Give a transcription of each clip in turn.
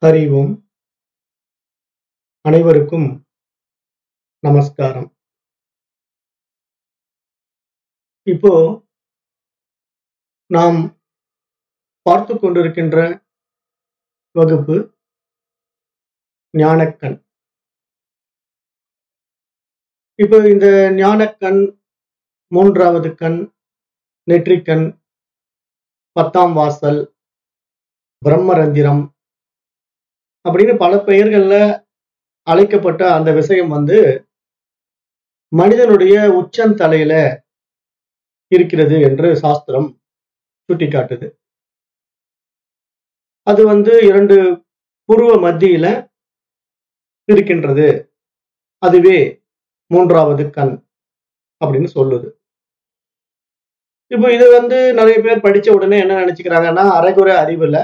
ஹரி ஓம் அனைவருக்கும் நமஸ்காரம் இப்போ நாம் பார்த்து கொண்டிருக்கின்ற வகுப்பு ஞானக்கண் இப்போ இந்த ஞானக்கண் மூன்றாவது கண் நெற்றிக்கண் பத்தாம் வாசல் பிரம்மரந்திரம் அப்படின்னு பல பெயர்கள்ல அழைக்கப்பட்ட அந்த விஷயம் வந்து மனிதனுடைய உச்சந்தலையில இருக்கிறது என்று சாஸ்திரம் சுட்டிக்காட்டுது அது வந்து இரண்டு புருவ மத்தியில இருக்கின்றது அதுவே மூன்றாவது கண் அப்படின்னு சொல்லுது இப்போ இது வந்து நிறைய பேர் படிச்ச உடனே என்ன நினைச்சுக்கிறாங்கன்னா அரைகுறை அறிவுல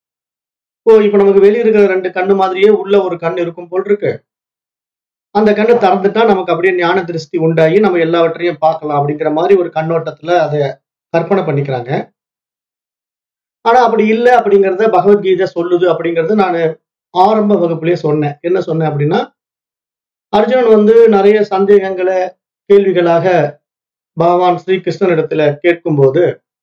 ஓ இப்ப நமக்கு வெளிய இருக்கிற ரெண்டு கண்ணு மாதிரியே உள்ள ஒரு கண் இருக்கும் போல் இருக்கு அந்த கண்ணு திறந்துட்டா நமக்கு அப்படியே ஞான திருஷ்டி உண்டாகி நம்ம எல்லாவற்றையும் பார்க்கலாம் அப்படிங்கிற மாதிரி ஒரு கண்ணோட்டத்துல அதை கற்பனை பண்ணிக்கிறாங்க ஆனா அப்படி இல்லை அப்படிங்கிறத பகவத்கீதை சொல்லுது அப்படிங்கறது நான் ஆரம்ப வகுப்புலயே சொன்னேன் என்ன சொன்னேன் அப்படின்னா அர்ஜுனன் வந்து நிறைய சந்தேகங்களை கேள்விகளாக பகவான் ஸ்ரீகிருஷ்ணன் இடத்துல கேட்கும்போது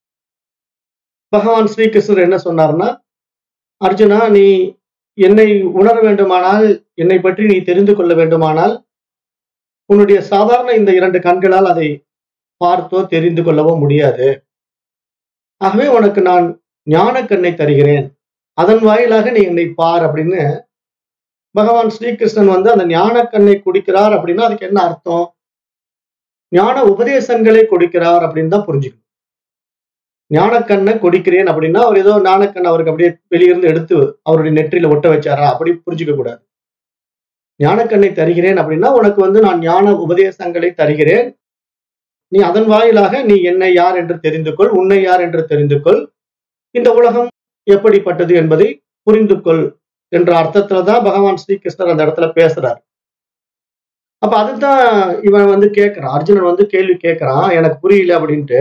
பகவான் ஸ்ரீகிருஷ்ணர் என்ன சொன்னார்னா அர்ஜுனா நீ என்னை உணர வேண்டுமானால் என்னை பற்றி நீ தெரிந்து கொள்ள வேண்டுமானால் உன்னுடைய சாதாரண இந்த இரண்டு கண்களால் அதை பார்த்தோ தெரிந்து கொள்ளவோ முடியாது ஆகவே உனக்கு நான் ஞான கண்ணை தருகிறேன் அதன் வாயிலாக நீ என்னை பார் அப்படின்னு பகவான் ஸ்ரீகிருஷ்ணன் வந்து அந்த ஞான கண்ணை கொடுக்கிறார் அப்படின்னா அதுக்கு என்ன அர்த்தம் ஞான உபதேசங்களை கொடுக்கிறார் அப்படின்னு தான் புரிஞ்சுக்கணும் ஞானக்கண்ணை கொடுக்கிறேன் அப்படின்னா அவர் ஏதோ ஞானக்கண் அவருக்கு அப்படியே வெளியிருந்து எடுத்து அவருடைய நெற்றியில ஒட்ட வச்சாரா அப்படி புரிஞ்சுக்க கூடாது ஞானக்கண்ணை தருகிறேன் அப்படின்னா உனக்கு வந்து நான் ஞான உபதேசங்களை தருகிறேன் நீ அதன் வாயிலாக நீ என்னை யார் என்று தெரிந்து கொள் உன்னை யார் என்று தெரிந்து கொள் இந்த உலகம் எப்படிப்பட்டது என்பதை புரிந்து கொள் என்ற அர்த்தத்துல தான் பகவான் ஸ்ரீகிருஷ்ணர் அந்த இடத்துல பேசுறார் அப்ப அதுதான் இவன் வந்து கேட்கிறான் அர்ஜுனன் வந்து கேள்வி கேட்கிறான் எனக்கு புரியல அப்படின்ட்டு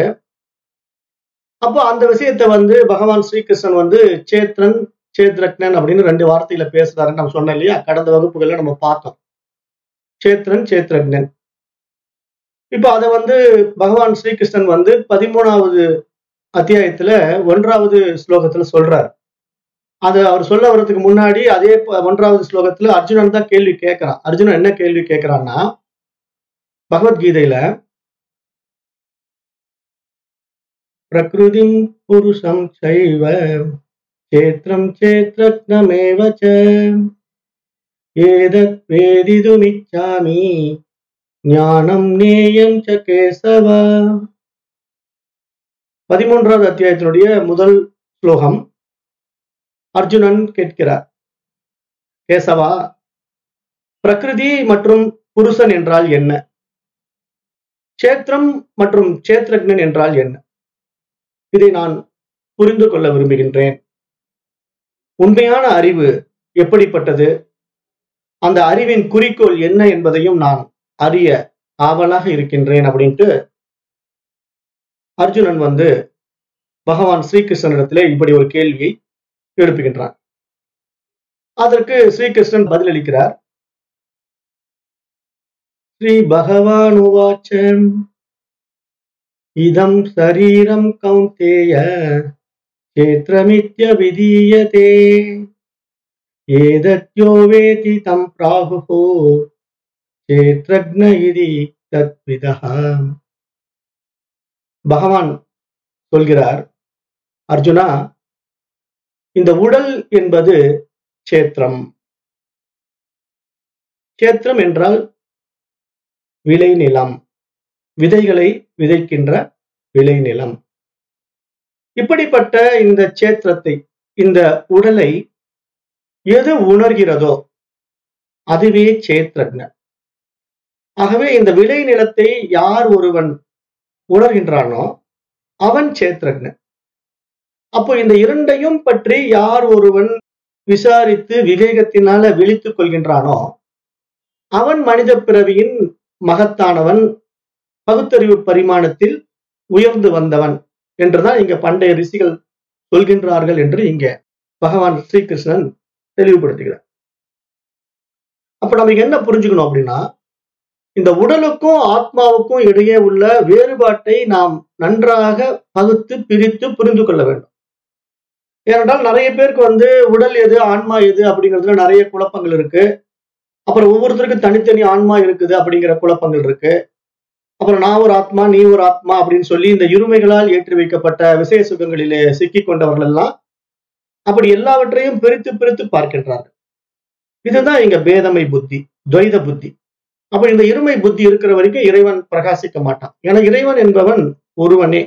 அப்போ அந்த விஷயத்த வந்து பகவான் ஸ்ரீகிருஷ்ணன் வந்து சேத்ரன் சேத்ரக்னன் அப்படின்னு ரெண்டு வார்த்தையில பேசுறாருன்னு நம்ம சொன்னோம் இல்லையா கடந்த வகுப்புகள்ல நம்ம பார்த்தோம் சேத்ரன் சேத்ரக்னன் இப்ப அதை வந்து பகவான் ஸ்ரீகிருஷ்ணன் வந்து பதிமூணாவது அத்தியாயத்துல ஒன்றாவது ஸ்லோகத்துல சொல்றாரு அது அவர் சொல்ல வர்றதுக்கு முன்னாடி அதே ஒன்றாவது ஸ்லோகத்துல அர்ஜுனன் தான் கேள்வி கேட்கிறான் அர்ஜுனன் என்ன கேள்வி கேட்கிறான்னா பகவத்கீதையில प्रकृतिं पुरुषं चैव क्षेत्रं चेत्रज्ञमेव च एतत् वेदितुमिच्छामि ஞானம் நேயம் ச கேசவ பதிமூன்றாவது அத்தியாயத்தினுடைய முதல் ஸ்லோகம் அர்ஜுனன் கேட்கிறார் கேசவா பிரகிருதி மற்றும் புருஷன் என்றால் என்ன சேத்திரம் மற்றும் சேத்திரக்னன் என்றால் என்ன இதை நான் புரிந்து கொள்ள விரும்புகின்றேன் உண்மையான அறிவு எப்படிப்பட்டது அந்த அறிவின் குறிக்கோள் என்ன என்பதையும் நான் அறிய ஆவலாக இருக்கின்றேன் அப்படின்ட்டு அர்ஜுனன் வந்து பகவான் ஸ்ரீகிருஷ்ணனிடத்திலே இப்படி ஒரு கேள்வியை எழுப்புகின்றான் அதற்கு ஸ்ரீகிருஷ்ணன் பதிலளிக்கிறார் ஸ்ரீ பகவான் உவாச்சம் இதம் சரீரம் கௌந்தேய क्षेत्रमित्यभिधीयते एतद्यो वेति तं प्राहुः क्षेत्रज्ञ इति तद्विदः பகவான் சொல்கிறார் அர்ஜுனா இந்த உடல் என்பது சேத்திரம் சேத்திரம் என்றால் விளைநிலம் விதைகளை விதைக்கின்ற விளைநிலம் இப்படிப்பட்ட இந்த சேத்திரத்தை இந்த உடலை எது உணர்கிறதோ அதுவே சேத்திரஜ ஆகவே இந்த விளை நிலத்தை யார் ஒருவன் உணர்கின்றானோ அவன் சேத்திரஜ அப்போ இந்த இரண்டையும் பற்றி யார் ஒருவன் விசாரித்து விவேகத்தினால விழித்துக் கொள்கின்றானோ அவன் மனித பிறவியின் மகத்தானவன் பகுத்தறிவு பரிமாணத்தில் உயர்ந்து வந்தவன் என்றுதான் இங்க பண்டைய ரிஷிகள் சொல்கின்றார்கள் என்று இங்க பகவான் ஸ்ரீகிருஷ்ணன் தெளிவுபடுத்துகிறார் அப்ப நம்ம என்ன புரிஞ்சுக்கணும் அப்படின்னா இந்த உடலுக்கும் ஆத்மாவுக்கும் இடையே உள்ள வேறுபாட்டை நாம் நன்றாக பகுத்து பிரித்து புரிந்து கொள்ள வேண்டும் ஏனென்றால் நிறைய பேருக்கு வந்து உடல் எது ஆன்மா எது அப்படிங்கிறதுல நிறைய குழப்பங்கள் இருக்கு அப்புறம் ஒவ்வொருத்தருக்கும் தனித்தனி ஆன்மா இருக்குது அப்படிங்கிற குழப்பங்கள் இருக்கு அப்புறம் நான் ஒரு ஆத்மா நீ ஒரு ஆத்மா அப்படின்னு சொல்லி இந்த இருமைகளால் ஏற்றி வைக்கப்பட்ட விசேஷ சுகங்களிலே சிக்கி கொண்டவர்கள் எல்லாம் அப்படி எல்லாவற்றையும் பிரித்து பிரித்து பார்க்கின்றார்கள் இதுதான் இங்க பேதமை புத்தி துவைத புத்தி அப்ப இந்த இருமை புத்தி இருக்கிற வரைக்கும் இறைவன் பிரகாசிக்க மாட்டான் ஏன்னா இறைவன் என்பவன் ஒருவனே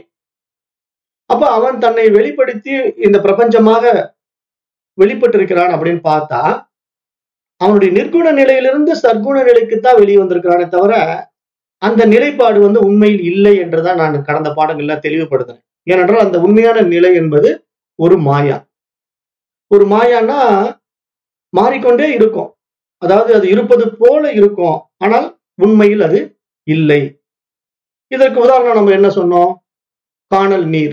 அப்ப அவன் தன்னை வெளிப்படுத்தி இந்த பிரபஞ்சமாக வெளிப்பட்டிருக்கிறான் அப்படின்னு பார்த்தா அவனுடைய நிர்குண நிலையிலிருந்து சர்க்குண நிலைக்குத்தான் வெளியே வந்திருக்கிறானே தவிர அந்த நிலைப்பாடு வந்து உண்மையில் இல்லை என்றுதான் நான் கடந்த பாடங்கள்ல தெளிவுபடுத்தினேன் ஏனென்றால் அந்த உண்மையான நிலை என்பது ஒரு மாயா ஒரு மாயான்னா மாறிக்கொண்டே இருக்கும் அதாவது அது இருப்பது போல இருக்கும் ஆனால் உண்மையில் அது இல்லை இதற்கு உதாரணம் நம்ம என்ன சொன்னோம் காணல் நீர்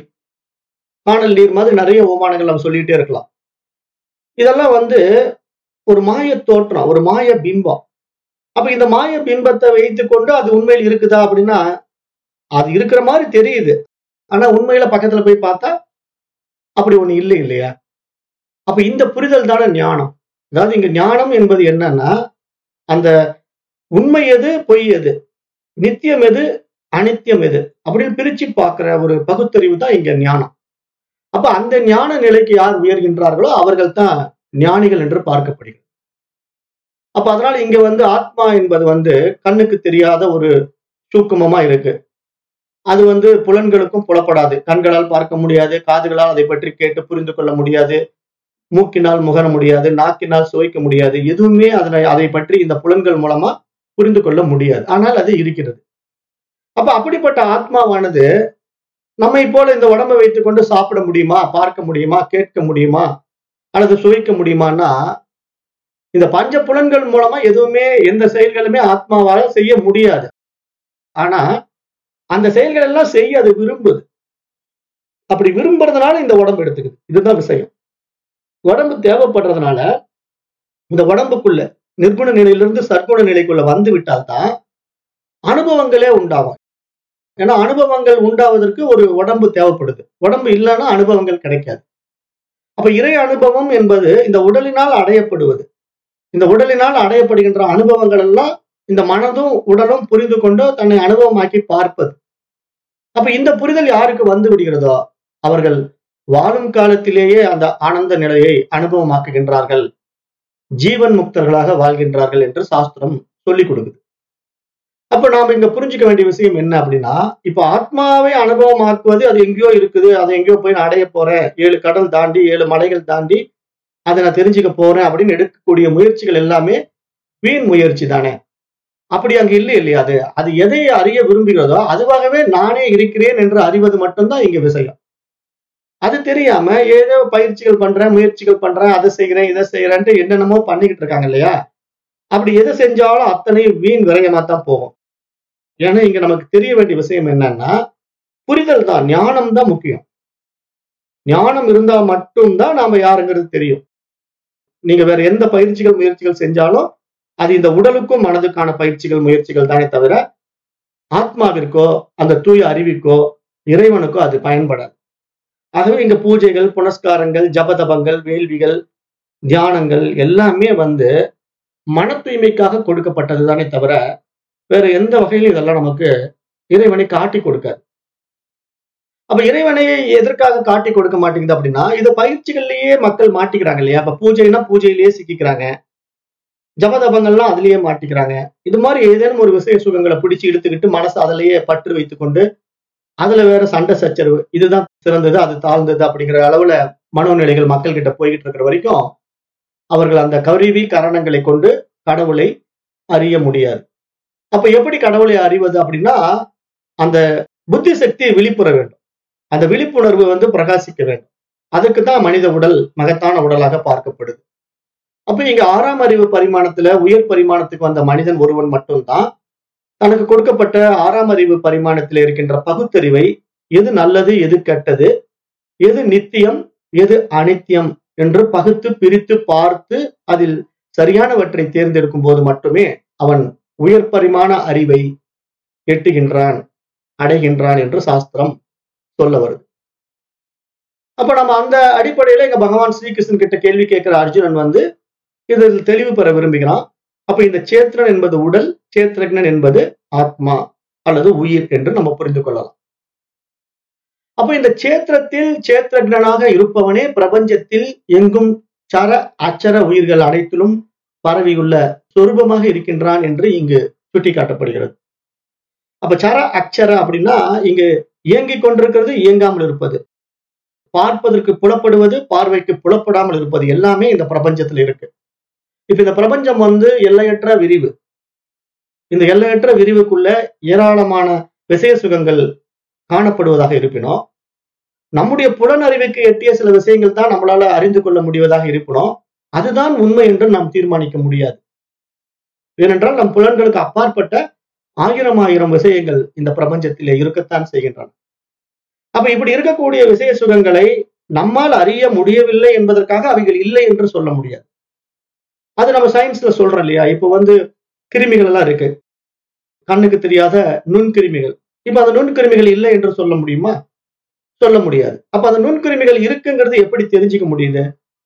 காணல் நீர் மாதிரி நிறைய ஓமானங்கள் நம்ம சொல்லிட்டே இருக்கலாம் இதெல்லாம் வந்து ஒரு மாய தோற்றம் ஒரு மாய பிம்பம் அப்ப இந்த மாய பிம்பத்தை வைத்துக்கொண்டு அது உண்மையில் இருக்குதா அப்படின்னா அது இருக்கிற மாதிரி தெரியுது ஆனா உண்மையில பக்கத்துல போய் பார்த்தா அப்படி ஒண்ணு இல்லை இல்லையா அப்ப இந்த புரிதல் தானே ஞானம் அதாவது இங்க ஞானம் என்பது என்னன்னா அந்த உண்மை எது பொய் எது நித்தியம் எது அனித்தியம் எது அப்படின்னு பிரிச்சு பார்க்கிற ஒரு பகுத்தறிவு தான் இங்க ஞானம் அப்ப அந்த ஞான நிலைக்கு யார் உயர்கின்றார்களோ அவர்கள் தான் ஞானிகள் என்று பார்க்கப்படுகிறது அப்ப அதனால இங்க வந்து ஆத்மா என்பது வந்து கண்ணுக்கு தெரியாத ஒரு சூக்குமமா இருக்கு அது வந்து புலன்களுக்கும் புலப்படாது கண்களால் பார்க்க முடியாது காதுகளால் அதை பற்றி கேட்டு புரிந்து கொள்ள முடியாது மூக்கினால் முகர முடியாது நாக்கினால் சுவைக்க முடியாது எதுவுமே அதனை அதை பற்றி இந்த புலன்கள் மூலமா புரிந்து கொள்ள முடியாது ஆனால் அது இருக்கிறது அப்ப அப்படிப்பட்ட ஆத்மாவானது நம்மை போல இந்த உடம்பை வைத்துக்கொண்டு சாப்பிட முடியுமா பார்க்க முடியுமா கேட்க முடியுமா அல்லது சுவைக்க முடியுமான்னா இந்த பஞ்ச புலன்கள் மூலமா எதுவுமே எந்த செயல்களுமே ஆத்மாவால செய்ய முடியாது ஆனா அந்த செயல்கள் எல்லாம் செய்ய அது விரும்புது அப்படி விரும்புறதுனால இந்த உடம்பு எடுத்துக்குது இதுதான் விஷயம் உடம்பு தேவைப்படுறதுனால இந்த உடம்புக்குள்ள நிர்குண நிலையிலிருந்து சர்க்குண நிலைக்குள்ள வந்து விட்டால்தான் அனுபவங்களே உண்டாகும் ஏன்னா அனுபவங்கள் உண்டாவதற்கு ஒரு உடம்பு தேவைப்படுது உடம்பு இல்லைன்னா அனுபவங்கள் கிடைக்காது அப்ப இறை அனுபவம் என்பது இந்த உடலினால் அடையப்படுவது இந்த உடலினால் அடையப்படுகின்ற அனுபவங்கள் எல்லாம் இந்த மனதும் உடலும் புரிந்து கொண்டு தன்னை அனுபவமாக்கி பார்ப்பது அப்ப இந்த புரிதல் யாருக்கு வந்து விடுகிறதோ அவர்கள் வாழும் காலத்திலேயே அந்த ஆனந்த நிலையை அனுபவமாக்குகின்றார்கள் ஜீவன் முக்தர்களாக வாழ்கின்றார்கள் என்று சாஸ்திரம் சொல்லிக் கொடுக்குது அப்ப நாம இங்க புரிஞ்சுக்க வேண்டிய விஷயம் என்ன அப்படின்னா இப்ப ஆத்மாவை அனுபவமாக்குவது அது எங்கேயோ இருக்குது அதை எங்கேயோ போய் நான் அடைய போறேன் ஏழு கடல் தாண்டி ஏழு மலைகள் தாண்டி அதை நான் தெரிஞ்சுக்க போறேன் அப்படின்னு எடுக்கக்கூடிய முயற்சிகள் எல்லாமே வீண் முயற்சி தானே அப்படி அங்க இல்லை இல்லையா அது அது எதை அறிய விரும்புகிறதோ அதுவாகவே நானே இருக்கிறேன் என்று அறிவது மட்டும்தான் இங்க விஷயம் அது தெரியாம ஏதோ பயிற்சிகள் பண்றேன் முயற்சிகள் பண்றேன் அதை செய்கிறேன் இதை செய்யறேன்ட்டு என்னென்னமோ பண்ணிக்கிட்டு இருக்காங்க இல்லையா அப்படி எதை செஞ்சாலும் அத்தனை வீண் விரயமா தான் போகும் ஏன்னா இங்க நமக்கு தெரிய வேண்டிய விஷயம் என்னன்னா புரிதல் தான் ஞானம் தான் முக்கியம் ஞானம் இருந்தா மட்டும்தான் நாம யாருங்கிறது தெரியும் நீங்க வேற எந்த பயிற்சிகள் முயற்சிகள் செஞ்சாலும் அது இந்த உடலுக்கும் மனதுக்கான பயிற்சிகள் முயற்சிகள் தானே தவிர ஆத்மாவிற்கோ அந்த தூய அறிவிக்கோ இறைவனுக்கோ அது பயன்படாது ஆகவே இங்க பூஜைகள் புனஸ்காரங்கள் ஜபதபங்கள் வேள்விகள் தியானங்கள் எல்லாமே வந்து மன தூய்மைக்காக கொடுக்கப்பட்டது தானே தவிர வேற எந்த வகையிலும் இதெல்லாம் நமக்கு இறைவனை காட்டி கொடுக்காது அப்ப இறைவனை எதற்காக காட்டி கொடுக்க மாட்டேங்குது அப்படின்னா இது பயிற்சிகள்லயே மக்கள் மாட்டிக்கிறாங்க இல்லையா அப்ப பூஜைனா பூஜையிலேயே சிக்கிக்கிறாங்க ஜபதபங்கள்லாம் அதுலயே மாட்டிக்கிறாங்க இது மாதிரி ஏதேனும் ஒரு விசய சுகங்களை பிடிச்சு இழுத்துக்கிட்டு மனசு அதிலேயே பற்று வைத்துக்கொண்டு அதுல வேற சண்டை சச்சரவு இதுதான் சிறந்தது அது தாழ்ந்தது அப்படிங்கிற அளவுல மனோநிலைகள் மக்கள் கிட்ட போய்கிட்டு இருக்கிற வரைக்கும் அவர்கள் அந்த கருவி கரணங்களை கொண்டு கடவுளை அறிய முடியாது அப்ப எப்படி கடவுளை அறிவது அப்படின்னா அந்த புத்தி சக்தியை விழிப்புற வேண்டும் அந்த விழிப்புணர்வு வந்து பிரகாசிக்க வேண்டும் அதுக்கு தான் மனித உடல் மகத்தான உடலாக பார்க்கப்படுது அப்ப இங்க ஆறாம் அறிவு பரிமாணத்துல உயர் பரிமாணத்துக்கு வந்த மனிதன் ஒருவன் மட்டும்தான் தனக்கு கொடுக்கப்பட்ட ஆறாம் அறிவு பரிமாணத்தில் இருக்கின்ற பகுத்தறிவை எது நல்லது எது கெட்டது எது நித்தியம் எது அனித்தியம் என்று பகுத்து பிரித்து பார்த்து அதில் சரியானவற்றை தேர்ந்தெடுக்கும் போது மட்டுமே அவன் உயர் பரிமாண அறிவை எட்டுகின்றான் அடைகின்றான் என்று சாஸ்திரம் சொல்ல வருது அப்ப நம்ம அந்த அடிப்படையில இங்க பகவான் ஸ்ரீகிருஷ்ணன் கிட்ட கேள்வி கேட்கிற அர்ஜுனன் வந்து இதில் தெளிவு பெற விரும்புகிறான் அப்ப இந்த சேத்திரன் என்பது உடல் சேத்திரக்னன் என்பது ஆத்மா அல்லது உயிர் என்று நம்ம புரிந்து கொள்ளலாம் அப்ப இந்த சேத்திரத்தில் சேத்திரக்னாக இருப்பவனே பிரபஞ்சத்தில் எங்கும் சர அச்சர உயிர்கள் அனைத்திலும் பரவியுள்ள சொரூபமாக இருக்கின்றான் என்று இங்கு சுட்டிக்காட்டப்படுகிறது அப்ப சர அச்சர அப்படின்னா இங்கு இயங்கிக் கொண்டிருக்கிறது இயங்காமல் இருப்பது பார்ப்பதற்கு புலப்படுவது பார்வைக்கு புலப்படாமல் இருப்பது எல்லாமே இந்த பிரபஞ்சத்தில் இருக்கு இப்ப இந்த பிரபஞ்சம் வந்து எல்லையற்ற விரிவு இந்த எல்லையற்ற விரிவுக்குள்ள ஏராளமான விசய சுகங்கள் காணப்படுவதாக இருப்பினும் நம்முடைய புலனறிவுக்கு எட்டிய சில விஷயங்கள் தான் நம்மளால அறிந்து கொள்ள முடிவதாக இருப்பினும் அதுதான் உண்மை என்று நாம் தீர்மானிக்க முடியாது ஏனென்றால் நம் புலன்களுக்கு அப்பாற்பட்ட ஆயிரம் ஆயிரம் விஷயங்கள் இந்த பிரபஞ்சத்திலே இருக்கத்தான் செய்கின்றன அப்ப இப்படி இருக்கக்கூடிய விஷய சுகங்களை நம்மால் அறிய முடியவில்லை என்பதற்காக அவைகள் இல்லை என்று சொல்ல முடியாது அது நம்ம சயின்ஸ்ல சொல்றோம் இல்லையா இப்போ வந்து கிருமிகள் எல்லாம் இருக்கு கண்ணுக்கு தெரியாத நுண்கிருமிகள் இப்ப அந்த நுண்கிருமிகள் இல்லை என்று சொல்ல முடியுமா சொல்ல முடியாது அப்ப அந்த நுண்கிருமிகள் இருக்குங்கிறது எப்படி தெரிஞ்சுக்க முடியுது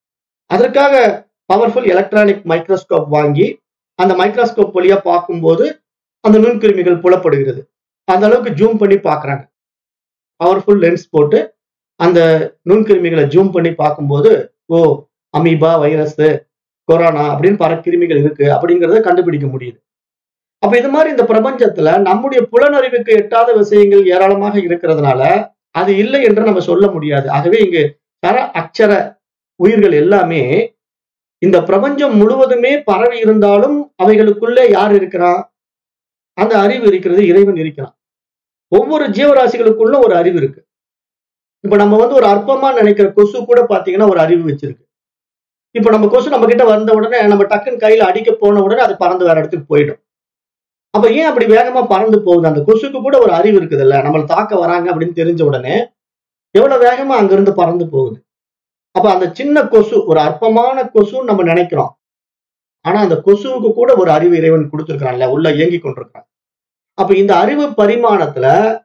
அதற்காக பவர்ஃபுல் எலக்ட்ரானிக் மைக்ரோஸ்கோப் வாங்கி அந்த மைக்ரோஸ்கோப் வழியா பார்க்கும்போது அந்த நுண்கிருமிகள் புலப்படுகிறது அந்த அளவுக்கு ஜூம் பண்ணி பார்க்கறாங்க பவர்ஃபுல் லென்ஸ் போட்டு அந்த நுண்கிருமிகளை ஜூம் பண்ணி பார்க்கும்போது ஓ அமீபா வைரஸ் கொரோனா அப்படின்னு பல கிருமிகள் இருக்கு அப்படிங்கிறத கண்டுபிடிக்க முடியுது அப்ப இது மாதிரி இந்த பிரபஞ்சத்துல நம்முடைய புலனறிவுக்கு எட்டாத விஷயங்கள் ஏராளமாக இருக்கிறதுனால அது இல்லை என்று நம்ம சொல்ல முடியாது ஆகவே இங்கு தர அக்ஷர உயிர்கள் எல்லாமே இந்த பிரபஞ்சம் முழுவதுமே பரவி இருந்தாலும் அவைகளுக்குள்ளே யார் இருக்கிறான் அந்த அறிவு இருக்கிறது இறைவன் இருக்கிறான் ஒவ்வொரு ஜீவராசிகளுக்குள்ள ஒரு அறிவு இருக்கு இப்ப நம்ம வந்து ஒரு அற்பமா நினைக்கிற கொசு கூட பாத்தீங்கன்னா ஒரு அறிவு வச்சிருக்கு இப்ப நம்ம கொசு நம்ம கிட்ட வந்த உடனே நம்ம டக்குன்னு கையில அடிக்க போன உடனே அது பறந்து வேற இடத்துக்கு போயிடும் அப்ப ஏன் அப்படி வேகமா பறந்து போகுது அந்த கொசுக்கு கூட ஒரு அறிவு இருக்குது இல்ல நம்மளை தாக்க வராங்க அப்படின்னு தெரிஞ்ச உடனே எவ்வளவு வேகமா அங்கிருந்து பறந்து போகுது அப்ப அந்த சின்ன கொசு ஒரு அற்பமான கொசுன்னு நம்ம நினைக்கிறோம் ஆனா அந்த கொசுவுக்கு கூட ஒரு அறிவு இறைவன் கொடுத்திருக்கிறான்ல உள்ள இயங்கி கொண்டிருக்கான் அப்ப இந்த அறிவு பரிமாணத்துல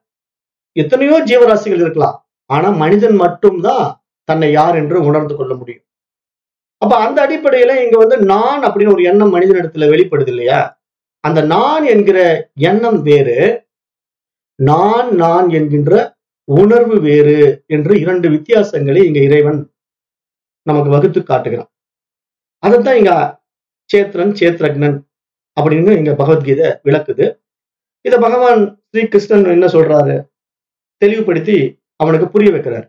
எத்தனையோ ஜீவராசிகள் இருக்கலாம் ஆனா மனிதன் மட்டும்தான் தன்னை யார் என்று உணர்ந்து கொள்ள முடியும் அப்ப அந்த அடிப்படையில இங்க வந்து நான் அப்படின்னு ஒரு எண்ணம் மனிதனிடத்துல வெளிப்படுது இல்லையா அந்த நான் என்கிற எண்ணம் வேறு நான் நான் என்கின்ற உணர்வு வேறு என்று இரண்டு வித்தியாசங்களை இங்க இறைவன் நமக்கு வகுத்து காட்டுகிறான் அதைத்தான் இங்க சேத்ரன் சேத்ரக்னன் அப்படின்னு இங்க பகவத்கீதை விளக்குது இத பகவான் ஸ்ரீகிருஷ்ணன் என்ன சொல்றாரு தெளிவுபடுத்தி அவனுக்கு புரிய வைக்கிறார்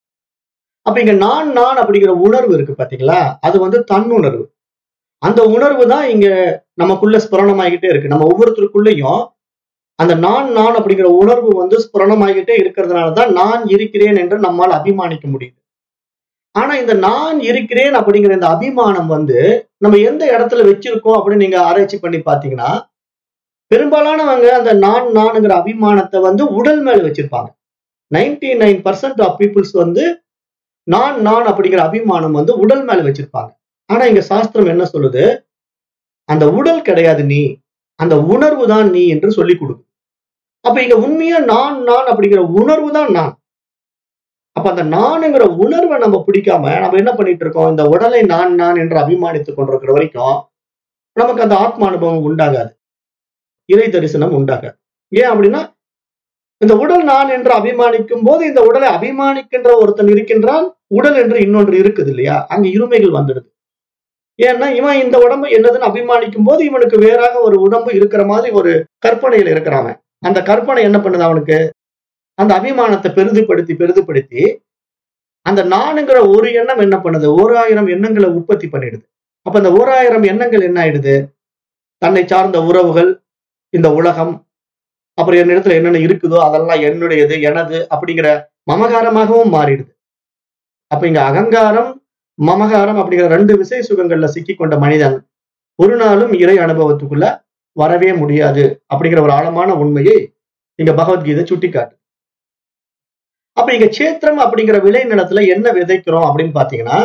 அப்ப இங்க நான் நான் அப்படிங்கிற உணர்வு இருக்கு பாத்தீங்களா அது வந்து தன்னுணர்வு அந்த உணர்வு தான் இங்க நமக்குள்ள ஸ்புரணமாகிட்டே இருக்கு நம்ம ஒவ்வொருத்தருக்குள்ளேயும் அந்த நான் நான் அப்படிங்கிற உணர்வு வந்து ஸ்புரணமாகிட்டே இருக்கிறதுனாலதான் நான் இருக்கிறேன் என்று நம்மால் அபிமானிக்க முடியுது ஆனா இந்த நான் இருக்கிறேன் அப்படிங்கிற இந்த அபிமானம் வந்து நம்ம எந்த இடத்துல வச்சிருக்கோம் அப்படின்னு நீங்க ஆராய்ச்சி பண்ணி பாத்தீங்கன்னா பெரும்பாலானவங்க அந்த நான் நானுங்கிற அபிமானத்தை வந்து உடல் மேல வச்சிருப்பாங்க ninety nine percent of peoples வந்து நான் நான் அப்படிங்கிற அபிமானம் வந்து உடல் மேல வச்சிருப்பாங்க ஆனா இங்க சாஸ்திரம் என்ன சொல்லுது அந்த உடல் கிடையாது நீ அந்த உணர்வு தான் நீ என்று சொல்லி கொடுக்கு அப்ப இங்க உண்மையா நான் நான் அப்படிங்கிற உணர்வு தான் நான் அப்ப அந்த நானுங்கிற உணர்வை நம்ம பிடிக்காம நம்ம என்ன பண்ணிட்டு இருக்கோம் இந்த உடலை நான் நான் என்று அபிமானித்துக் கொண்டிருக்கிற வரைக்கும் நமக்கு அந்த ஆத்ம அனுபவம் உண்டாகாது இறை தரிசனம் உண்டாகாது ஏன் அப்படின்னா இந்த உடல் நான் என்று அபிமானிக்கும் போது இந்த உடலை அபிமானிக்கின்ற ஒருத்தன் இருக்கின்றான் உடல் என்று இன்னொன்று இருக்குது இல்லையா அங்க இருமைகள் வந்துடுது ஏன்னா இவன் இந்த உடம்பு என்னதுன்னு அபிமானிக்கும் போது இவனுக்கு வேறாக ஒரு உடம்பு இருக்கிற மாதிரி ஒரு கற்பனையில இருக்கிறான் அந்த கற்பனை என்ன பண்ணுது அவனுக்கு அந்த அபிமானத்தை பெரிதுபடுத்தி பெரிதுபடுத்தி அந்த நானுங்கிற ஒரு எண்ணம் என்ன பண்ணுது ஓராயிரம் எண்ணங்களை உற்பத்தி பண்ணிடுது அப்ப அந்த ஓராயிரம் எண்ணங்கள் என்ன ஆயிடுது தன்னை சார்ந்த உறவுகள் இந்த உலகம் அப்புறம் என்னிடத்துல என்னென்ன இருக்குதோ அதெல்லாம் என்னுடையது எனது அப்படிங்கிற மமகாரமாகவும் மாறிடுது அப்ப இங்க அகங்காரம் மமகாரம் அப்படிங்கிற ரெண்டு விசை சுகங்கள்ல சிக்கி கொண்ட மனிதன் ஒரு நாளும் இறை அனுபவத்துக்குள்ள வரவே முடியாது அப்படிங்கிற ஒரு ஆழமான உண்மையை இங்க பகவத்கீதை சுட்டிக்காட்டு அப்ப இங்க சேத்திரம் அப்படிங்கிற விளை நிலத்துல என்ன விதைக்கிறோம் அப்படின்னு பாத்தீங்கன்னா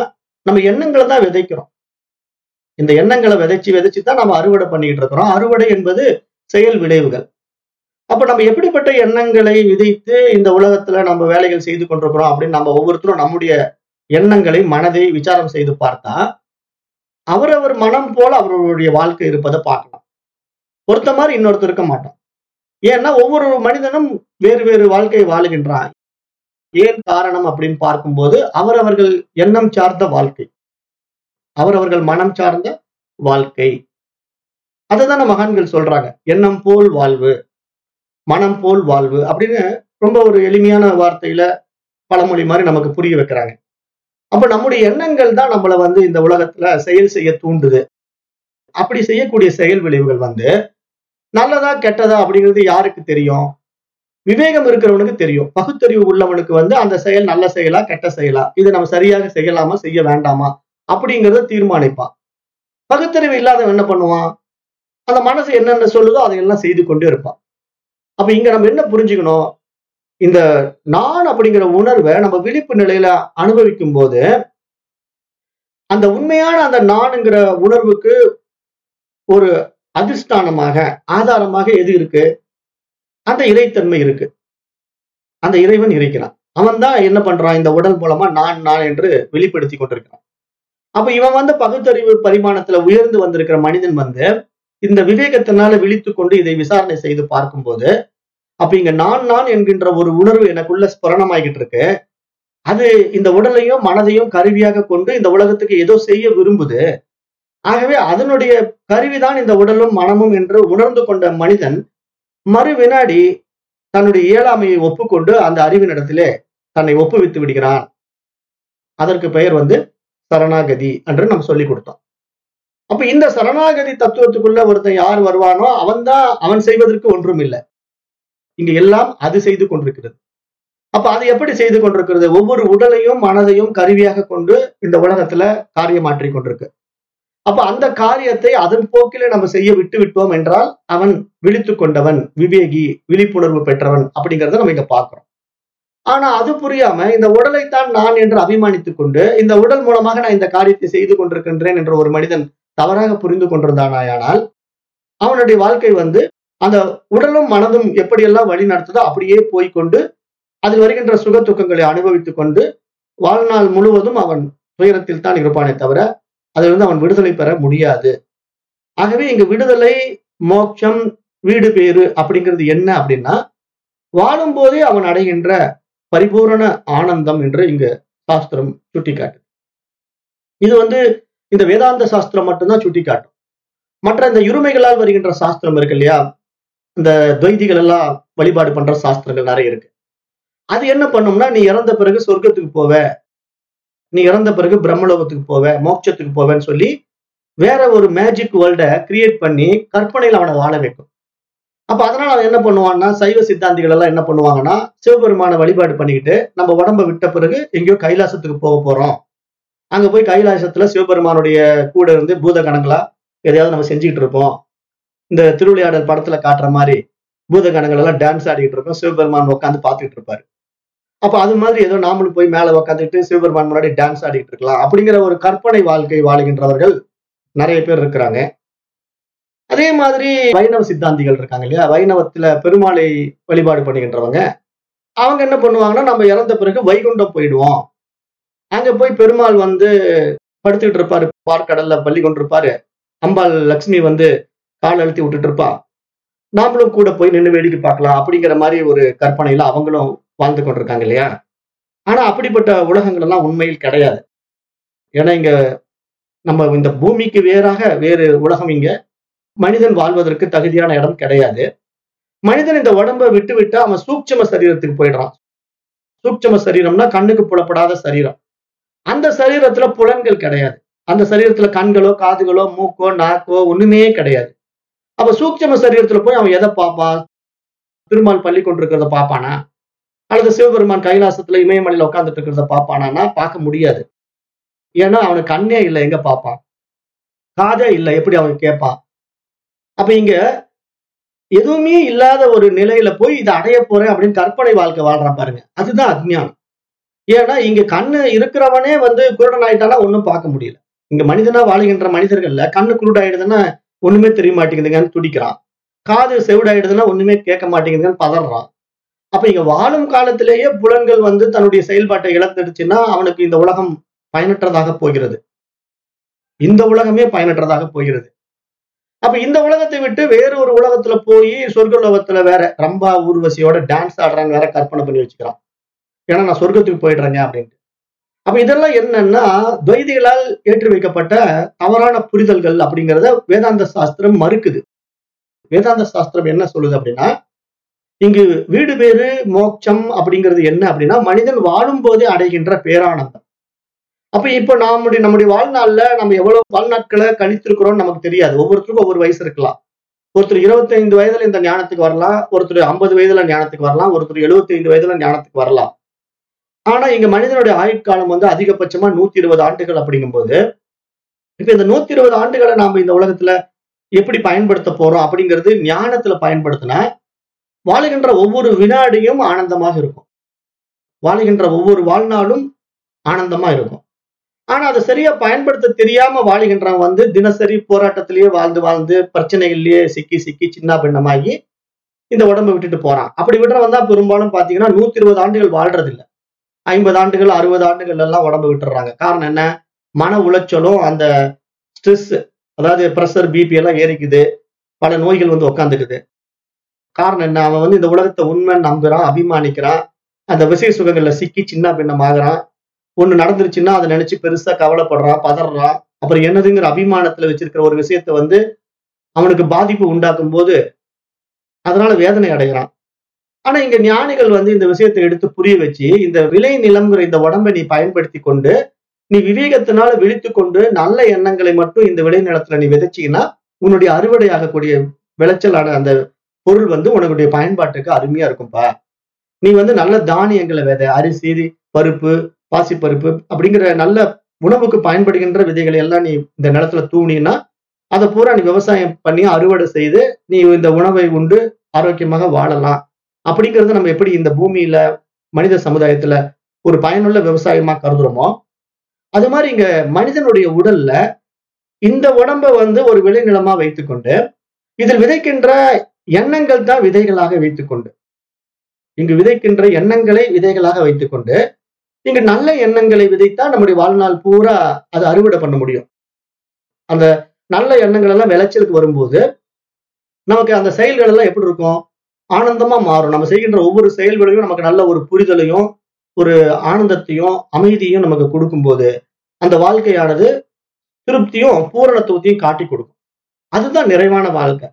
நம்ம எண்ணங்களை தான் விதைக்கிறோம் இந்த எண்ணங்களை விதைச்சு விதைச்சு தான் நம்ம அறுவடை பண்ணிட்டு இருக்கிறோம் அறுவடை என்பது செயல் விளைவுகள் அப்ப நம்ம எப்படிப்பட்ட எண்ணங்களை விதைத்து இந்த உலகத்துல நம்ம வேலைகள் செய்து கொண்டிருக்கிறோம் அப்படின்னு நம்ம ஒவ்வொருத்தரும் நம்முடைய எண்ணங்களை மனதை விசாரம் செய்து பார்த்தா அவரவர் மனம் போல அவர்களுடைய வாழ்க்கை இருப்பதை பார்க்கலாம் ஒருத்த மாதிரி இன்னொருத்தர் இருக்க மாட்டோம் ஏன்னா ஒவ்வொரு மனிதனும் வேறு வேறு வாழ்க்கை வாழுகின்றான் ஏன் காரணம் அப்படின்னு பார்க்கும்போது அவரவர்கள் எண்ணம் சார்ந்த வாழ்க்கை அவரவர்கள் மனம் சார்ந்த வாழ்க்கை அதுதானே மகான்கள் சொல்றாங்க எண்ணம் போல் வாழ்வு மனம் போல் வாழ்வு அப்படின்னு ரொம்ப ஒரு எளிமையான வார்த்தையில பழமொழி மாதிரி நமக்கு புரிய வைக்கிறாங்க அப்ப நம்முடைய எண்ணங்கள் தான் நம்மளை வந்து இந்த உலகத்துல செயல் செய்ய தூண்டுது அப்படி செய்யக்கூடிய செயல் விளைவுகள் வந்து நல்லதா கெட்டதா அப்படிங்கிறது யாருக்கு தெரியும் விவேகம் இருக்கிறவனுக்கு தெரியும் பகுத்தறிவு உள்ளவனுக்கு வந்து அந்த செயல் நல்ல செயலா கெட்ட செயலா இது நம்ம சரியாக செய்யலாமா செய்ய வேண்டாமா அப்படிங்கறத தீர்மானிப்பான் பகுத்தறிவு இல்லாதவன் என்ன பண்ணுவான் அந்த மனசு என்னென்ன சொல்லுதோ அதையெல்லாம் செய்து கொண்டே இருப்பான் அப்ப இங்க நம்ம என்ன புரிஞ்சுக்கணும் இந்த நான் அப்படிங்கிற உணர்வை நம்ம விழிப்பு நிலையில அனுபவிக்கும் போது அந்த உண்மையான அந்த நான்ங்கிற உணர்வுக்கு ஒரு அதிஷ்டானமாக ஆதாரமாக எது இருக்கு அந்த இறைத்தன்மை இருக்கு அந்த இறைவன் இருக்கிறான் அவன் தான் என்ன பண்றான் இந்த உடல் மூலமா நான் நான் என்று வெளிப்படுத்தி கொண்டிருக்கிறான் அப்ப இவன் வந்து பகுத்தறிவு பரிமாணத்துல உயர்ந்து வந்திருக்கிற மனிதன் வந்து இந்த விவேகத்தினால விழித்து கொண்டு இதை விசாரணை செய்து பார்க்கும்போது அப்ப இங்க நான் நான் என்கின்ற ஒரு உணர்வு எனக்குள்ள ஸ்புரணமாகிட்டு இருக்கு அது இந்த உடலையும் மனதையும் கருவியாக கொண்டு இந்த உலகத்துக்கு ஏதோ செய்ய விரும்புது ஆகவே அதனுடைய கருவிதான் இந்த உடலும் மனமும் என்று உணர்ந்து கொண்ட மனிதன் மறு வினாடி தன்னுடைய இயலாமையை ஒப்புக்கொண்டு அந்த அறிவினிடத்திலே தன்னை ஒப்புவித்து விடுகிறான் அதற்கு பெயர் வந்து சரணாகதி என்று நம்ம சொல்லி கொடுத்தோம் அப்ப இந்த சரணாகதி தத்துவத்துக்குள்ள ஒருத்தன் யார் வருவானோ அவன்தான் அவன் செய்வதற்கு ஒன்றும் இல்லை இங்க எல்லாம் அது செய்து கொண்டிருக்கிறது அப்ப அது எப்படி செய்து கொண்டிருக்கிறது ஒவ்வொரு உடலையும் மனதையும் கருவியாக கொண்டு இந்த உலகத்துல காரியமாற்றி கொண்டிருக்கு அப்ப அந்த காரியத்தை அதன் போக்கிலே நம்ம செய்ய விட்டு விட்டோம் என்றால் அவன் விழித்து கொண்டவன் விவேகி விழிப்புணர்வு பெற்றவன் அப்படிங்கிறத நம்ம இங்க பார்க்கிறோம் ஆனா அது புரியாம இந்த உடலைத்தான் நான் என்று அபிமானித்துக் கொண்டு இந்த உடல் மூலமாக நான் இந்த காரியத்தை செய்து கொண்டிருக்கின்றேன் என்ற ஒரு மனிதன் தவறாக புரிந்து கொண்டிருந்தானாயானால் அவனுடைய வாழ்க்கை வந்து அந்த உடலும் மனதும் எப்படியெல்லாம் வழி நடத்துதோ அப்படியே போய்கொண்டு அதில் வருகின்ற சுக துக்கங்களை அனுபவித்துக் கொண்டு வாழ்நாள் முழுவதும் அவன் துயரத்தில் தான் இருப்பானே தவிர அதிலிருந்து அவன் விடுதலை பெற முடியாது ஆகவே இங்க விடுதலை மோட்சம் வீடு பேரு அப்படிங்கிறது என்ன அப்படின்னா வாழும் போதே அவன் அடைகின்ற பரிபூரண ஆனந்தம் என்று இங்க சாஸ்திரம் சுட்டிக்காட்டு இது வந்து இந்த வேதாந்த சாஸ்திரம் மட்டும்தான் சுட்டிக்காட்டும் மற்ற இந்த இருமைகளால் வருகின்ற சாஸ்திரம் இருக்கு இல்லையா இந்த துவைதிகள் எல்லாம் வழிபாடு பண்ற சாஸ்திரங்கள் நிறைய இருக்கு அது என்ன பண்ணும்னா நீ இறந்த பிறகு சொர்க்கத்துக்கு போவ நீ இறந்த பிறகு பிரம்மலோகத்துக்கு போவ மோட்சத்துக்கு போவேன்னு சொல்லி வேற ஒரு மேஜிக் வேர்ல்டை கிரியேட் பண்ணி கற்பனையில் அவனை வாழ வைக்கும் அப்ப அதனால அவன் என்ன பண்ணுவான்னா சைவ சித்தாந்திகள் எல்லாம் என்ன பண்ணுவாங்கன்னா சிவபெருமான வழிபாடு பண்ணிக்கிட்டு நம்ம உடம்ப விட்ட பிறகு எங்கேயோ கைலாசத்துக்கு போக போறோம் அங்க போய் கைலாசத்துல சிவபெருமானுடைய கூட இருந்து பூத கணங்களா எதையாவது நம்ம செஞ்சுக்கிட்டு இருப்போம் இந்த திருவிளையாடல் படத்துல காட்டுற மாதிரி பூத கணங்கள் எல்லாம் டான்ஸ் ஆடிக்கிட்டு இருக்கோம் சிவபெருமான் உட்காந்து பார்த்துட்டு இருப்பாரு அப்ப அது மாதிரி ஏதோ நாமளும் போய் மேல உட்காந்துட்டு சிவபெருமான் முன்னாடி டான்ஸ் ஆடிட்டு இருக்கலாம் அப்படிங்கிற ஒரு கற்பனை வாழ்க்கை வாழுகின்றவர்கள் நிறைய பேர் இருக்கிறாங்க அதே மாதிரி வைணவ சித்தாந்திகள் இருக்காங்க இல்லையா வைணவத்துல பெருமாளை வழிபாடு பண்ணுகின்றவங்க அவங்க என்ன பண்ணுவாங்கன்னா நம்ம இறந்த பிறகு வைகுண்டம் போயிடுவோம் அங்க போய் பெருமாள் வந்து படுத்துக்கிட்டு இருப்பாரு பார்க்கடல்ல பள்ளி கொண்டிருப்பாரு அம்பாள் லக்ஷ்மி வந்து கால் அழுத்தி விட்டுட்டு இருப்பா நாமளும் கூட போய் நின்று வேடிக்கை பார்க்கலாம் அப்படிங்கிற மாதிரி ஒரு கற்பனையில அவங்களும் வாழ்ந்து கொண்டிருக்காங்க இல்லையா ஆனா அப்படிப்பட்ட உலகங்கள் எல்லாம் உண்மையில் கிடையாது ஏன்னா இங்க நம்ம இந்த பூமிக்கு வேறாக வேறு உலகம் இங்க மனிதன் வாழ்வதற்கு தகுதியான இடம் கிடையாது மனிதன் இந்த உடம்பை விட்டு விட்டா அவன் சூட்சம சரீரத்துக்கு போயிடுறான் சூட்சம சரீரம்னா கண்ணுக்கு புலப்படாத சரீரம் அந்த சரீரத்துல புலன்கள் கிடையாது அந்த சரீரத்துல கண்களோ காதுகளோ மூக்கோ நாக்கோ ஒண்ணுமே கிடையாது அப்ப சூட்சம சரீரத்துல போய் அவன் எதை பார்ப்பான் திருமால் பள்ளி கொண்டிருக்கிறத பார்ப்பானா அல்லது சிவபெருமான் கைலாசத்துல இமயமலையில உட்காந்துட்டு இருக்கிறத பார்ப்பானா பார்க்க முடியாது ஏன்னா அவனுக்கு கண்ணே இல்லை எங்க பார்ப்பான் காதே இல்லை எப்படி அவன் கேட்பான் அப்ப இங்க எதுவுமே இல்லாத ஒரு நிலையில போய் இதை அடைய போறேன் அப்படின்னு கற்பனை வாழ்க்கை வாழ்றான் பாருங்க அதுதான் அஜ்ஞானம் ஏன்னா இங்க கண்ணு இருக்கிறவனே வந்து குருடன் ஆயிட்டானா ஒண்ணும் பார்க்க முடியல இங்க மனிதனா வாழுகின்ற மனிதர்கள்ல கண்ணு குருடாயிடுதுன்னா ஒண்ணுமே தெரிய மாட்டேங்குதுங்கன்னு துடிக்கிறான் காது செவிடாயிடுதுன்னா ஒண்ணுமே கேட்க மாட்டேங்குதுன்னு பதறான் அப்ப இங்க வாழும் காலத்திலேயே புலன்கள் வந்து தன்னுடைய செயல்பாட்டை இழந்துடுச்சுன்னா அவனுக்கு இந்த உலகம் பயனற்றதாக போகிறது இந்த உலகமே பயனற்றதாக போகிறது அப்ப இந்த உலகத்தை விட்டு வேற ஒரு உலகத்துல போய் சொர்க்க உலகத்துல வேற ரம்பா ஊர்வசியோட டான்ஸ் ஆடுறான்னு வேற கற்பனை பண்ணி வச்சுக்கிறான் ஏன்னா நான் சொர்க்கத்துக்கு போயிடுறேங்க அப்படின்ட்டு அப்ப இதெல்லாம் என்னன்னா துவைதிகளால் ஏற்றி வைக்கப்பட்ட தவறான புரிதல்கள் அப்படிங்கிறத வேதாந்த சாஸ்திரம் மறுக்குது வேதாந்த சாஸ்திரம் என்ன சொல்லுது அப்படின்னா இங்கு வீடு பேரு மோட்சம் அப்படிங்கிறது என்ன அப்படின்னா மனிதன் வாழும் போதே அடைகின்ற பேரானந்தம் அப்ப இப்ப நம்முடைய நம்முடைய வாழ்நாள்ல நம்ம எவ்வளவு வாழ்நாட்களை கழித்திருக்கிறோம் நமக்கு தெரியாது ஒவ்வொருத்தருக்கும் ஒவ்வொரு வயசு இருக்கலாம் ஒருத்தர் 25 வயதுல இந்த ஞானத்துக்கு வரலாம் ஒருத்தர் 50 வயதுல ஞானத்துக்கு வரலாம் ஒருத்தர் 75 வயதுல ஞானத்துக்கு வரலாம் ஆனா இங்க மனிதனுடைய ஆயுட்காலம் வந்து அதிகபட்சமா நூத்தி இருபது ஆண்டுகள் அப்படிங்கும்போது இப்ப இந்த நூத்தி இருபது ஆண்டுகளை நாம இந்த உலகத்துல எப்படி பயன்படுத்த போறோம் அப்படிங்கிறது ஞானத்துல பயன்படுத்தினா வாழுகின்ற ஒவ்வொரு வினாடியும் ஆனந்தமாக இருக்கும் வாழுகின்ற ஒவ்வொரு வாழ்நாளும் ஆனந்தமா இருக்கும் ஆனா அதை சரியா பயன்படுத்த தெரியாம வாழுகின்றவன் வந்து தினசரி போராட்டத்திலேயே வாழ்ந்து வாழ்ந்து பிரச்சனைகள்லயே சிக்கி சிக்கி சின்ன பின்னமாகி இந்த உடம்பை விட்டுட்டு போறான் அப்படி விடுறவன் தான் பெரும்பாலும் பாத்தீங்கன்னா நூத்தி இருபது ஆண்டுகள் வாழ்றது இல்ல ஐம்பது ஆண்டுகள் அறுபது ஆண்டுகள் எல்லாம் உடம்பு விட்டுறாங்க காரணம் என்ன மன உளைச்சலும் அந்த ஸ்ட்ரெஸ் அதாவது ப்ரெஷர் பிபி எல்லாம் ஏறிக்குது பல நோய்கள் வந்து உக்காந்துக்குது காரணம் என்ன அவன் வந்து இந்த உலகத்தை உண்மை நம்புறான் அபிமானிக்கிறான் அந்த விசை சுகங்கள்ல சிக்கி சின்ன பின்னமாகறான் ஒண்ணு நடந்துருச்சுன்னா அதை நினைச்சு பெருசா கவலைப்படுறான் பதறான் அப்புறம் என்னதுங்கிற அபிமானத்துல வச்சிருக்கிற ஒரு விஷயத்த வந்து அவனுக்கு பாதிப்பு உண்டாக்கும் போது அதனால வேதனை அடைகிறான் ஆனா இங்க ஞானிகள் வந்து இந்த விஷயத்தை எடுத்து புரிய வச்சு இந்த விலை நிலம்ங்கிற இந்த உடம்பை நீ பயன்படுத்தி கொண்டு நீ விவேகத்தினால விழித்து கொண்டு நல்ல எண்ணங்களை மட்டும் இந்த விளை நிலத்துல நீ விதைச்சீங்கன்னா உன்னுடைய அறுவடை ஆகக்கூடிய விளைச்சலான அந்த பொருள் வந்து உனக்குடைய பயன்பாட்டுக்கு அருமையா இருக்கும்பா நீ வந்து நல்ல தானியங்களை விதை அரிசி பருப்பு பாசிப்பருப்பு அப்படிங்கிற நல்ல உணவுக்கு பயன்படுகின்ற விதைகளை எல்லாம் நீ இந்த நிலத்துல தூணினா அதை பூரா நீ விவசாயம் பண்ணி அறுவடை செய்து நீ இந்த உணவை உண்டு ஆரோக்கியமாக வாழலாம் அப்படிங்கறத நம்ம எப்படி இந்த பூமியில மனித சமுதாயத்துல ஒரு பயனுள்ள விவசாயமா கருதுறோமோ அது மாதிரி இங்க மனிதனுடைய உடல்ல இந்த உடம்ப வந்து ஒரு விளைநிலமா வைத்துக்கொண்டு இதில் விதைக்கின்ற எண்ணங்கள் தான் விதைகளாக வைத்துக்கொண்டு இங்கு விதைக்கின்ற எண்ணங்களை விதைகளாக வைத்துக்கொண்டு இங்கு நல்ல எண்ணங்களை விதைத்தா நம்முடைய வாழ்நாள் பூரா அதை அறுவடை பண்ண முடியும் அந்த நல்ல எண்ணங்கள் எல்லாம் விளைச்சலுக்கு வரும்போது நமக்கு அந்த செயல்கள் எல்லாம் எப்படி இருக்கும் ஆனந்தமா மாறும் நம்ம செய்கின்ற ஒவ்வொரு செயல்களையும் நமக்கு நல்ல ஒரு புரிதலையும் ஒரு ஆனந்தத்தையும் அமைதியும் நமக்கு கொடுக்கும்போது அந்த வாழ்க்கையானது திருப்தியும் பூரணத்துவத்தையும் காட்டி கொடுக்கும் அதுதான் நிறைவான வாழ்க்கை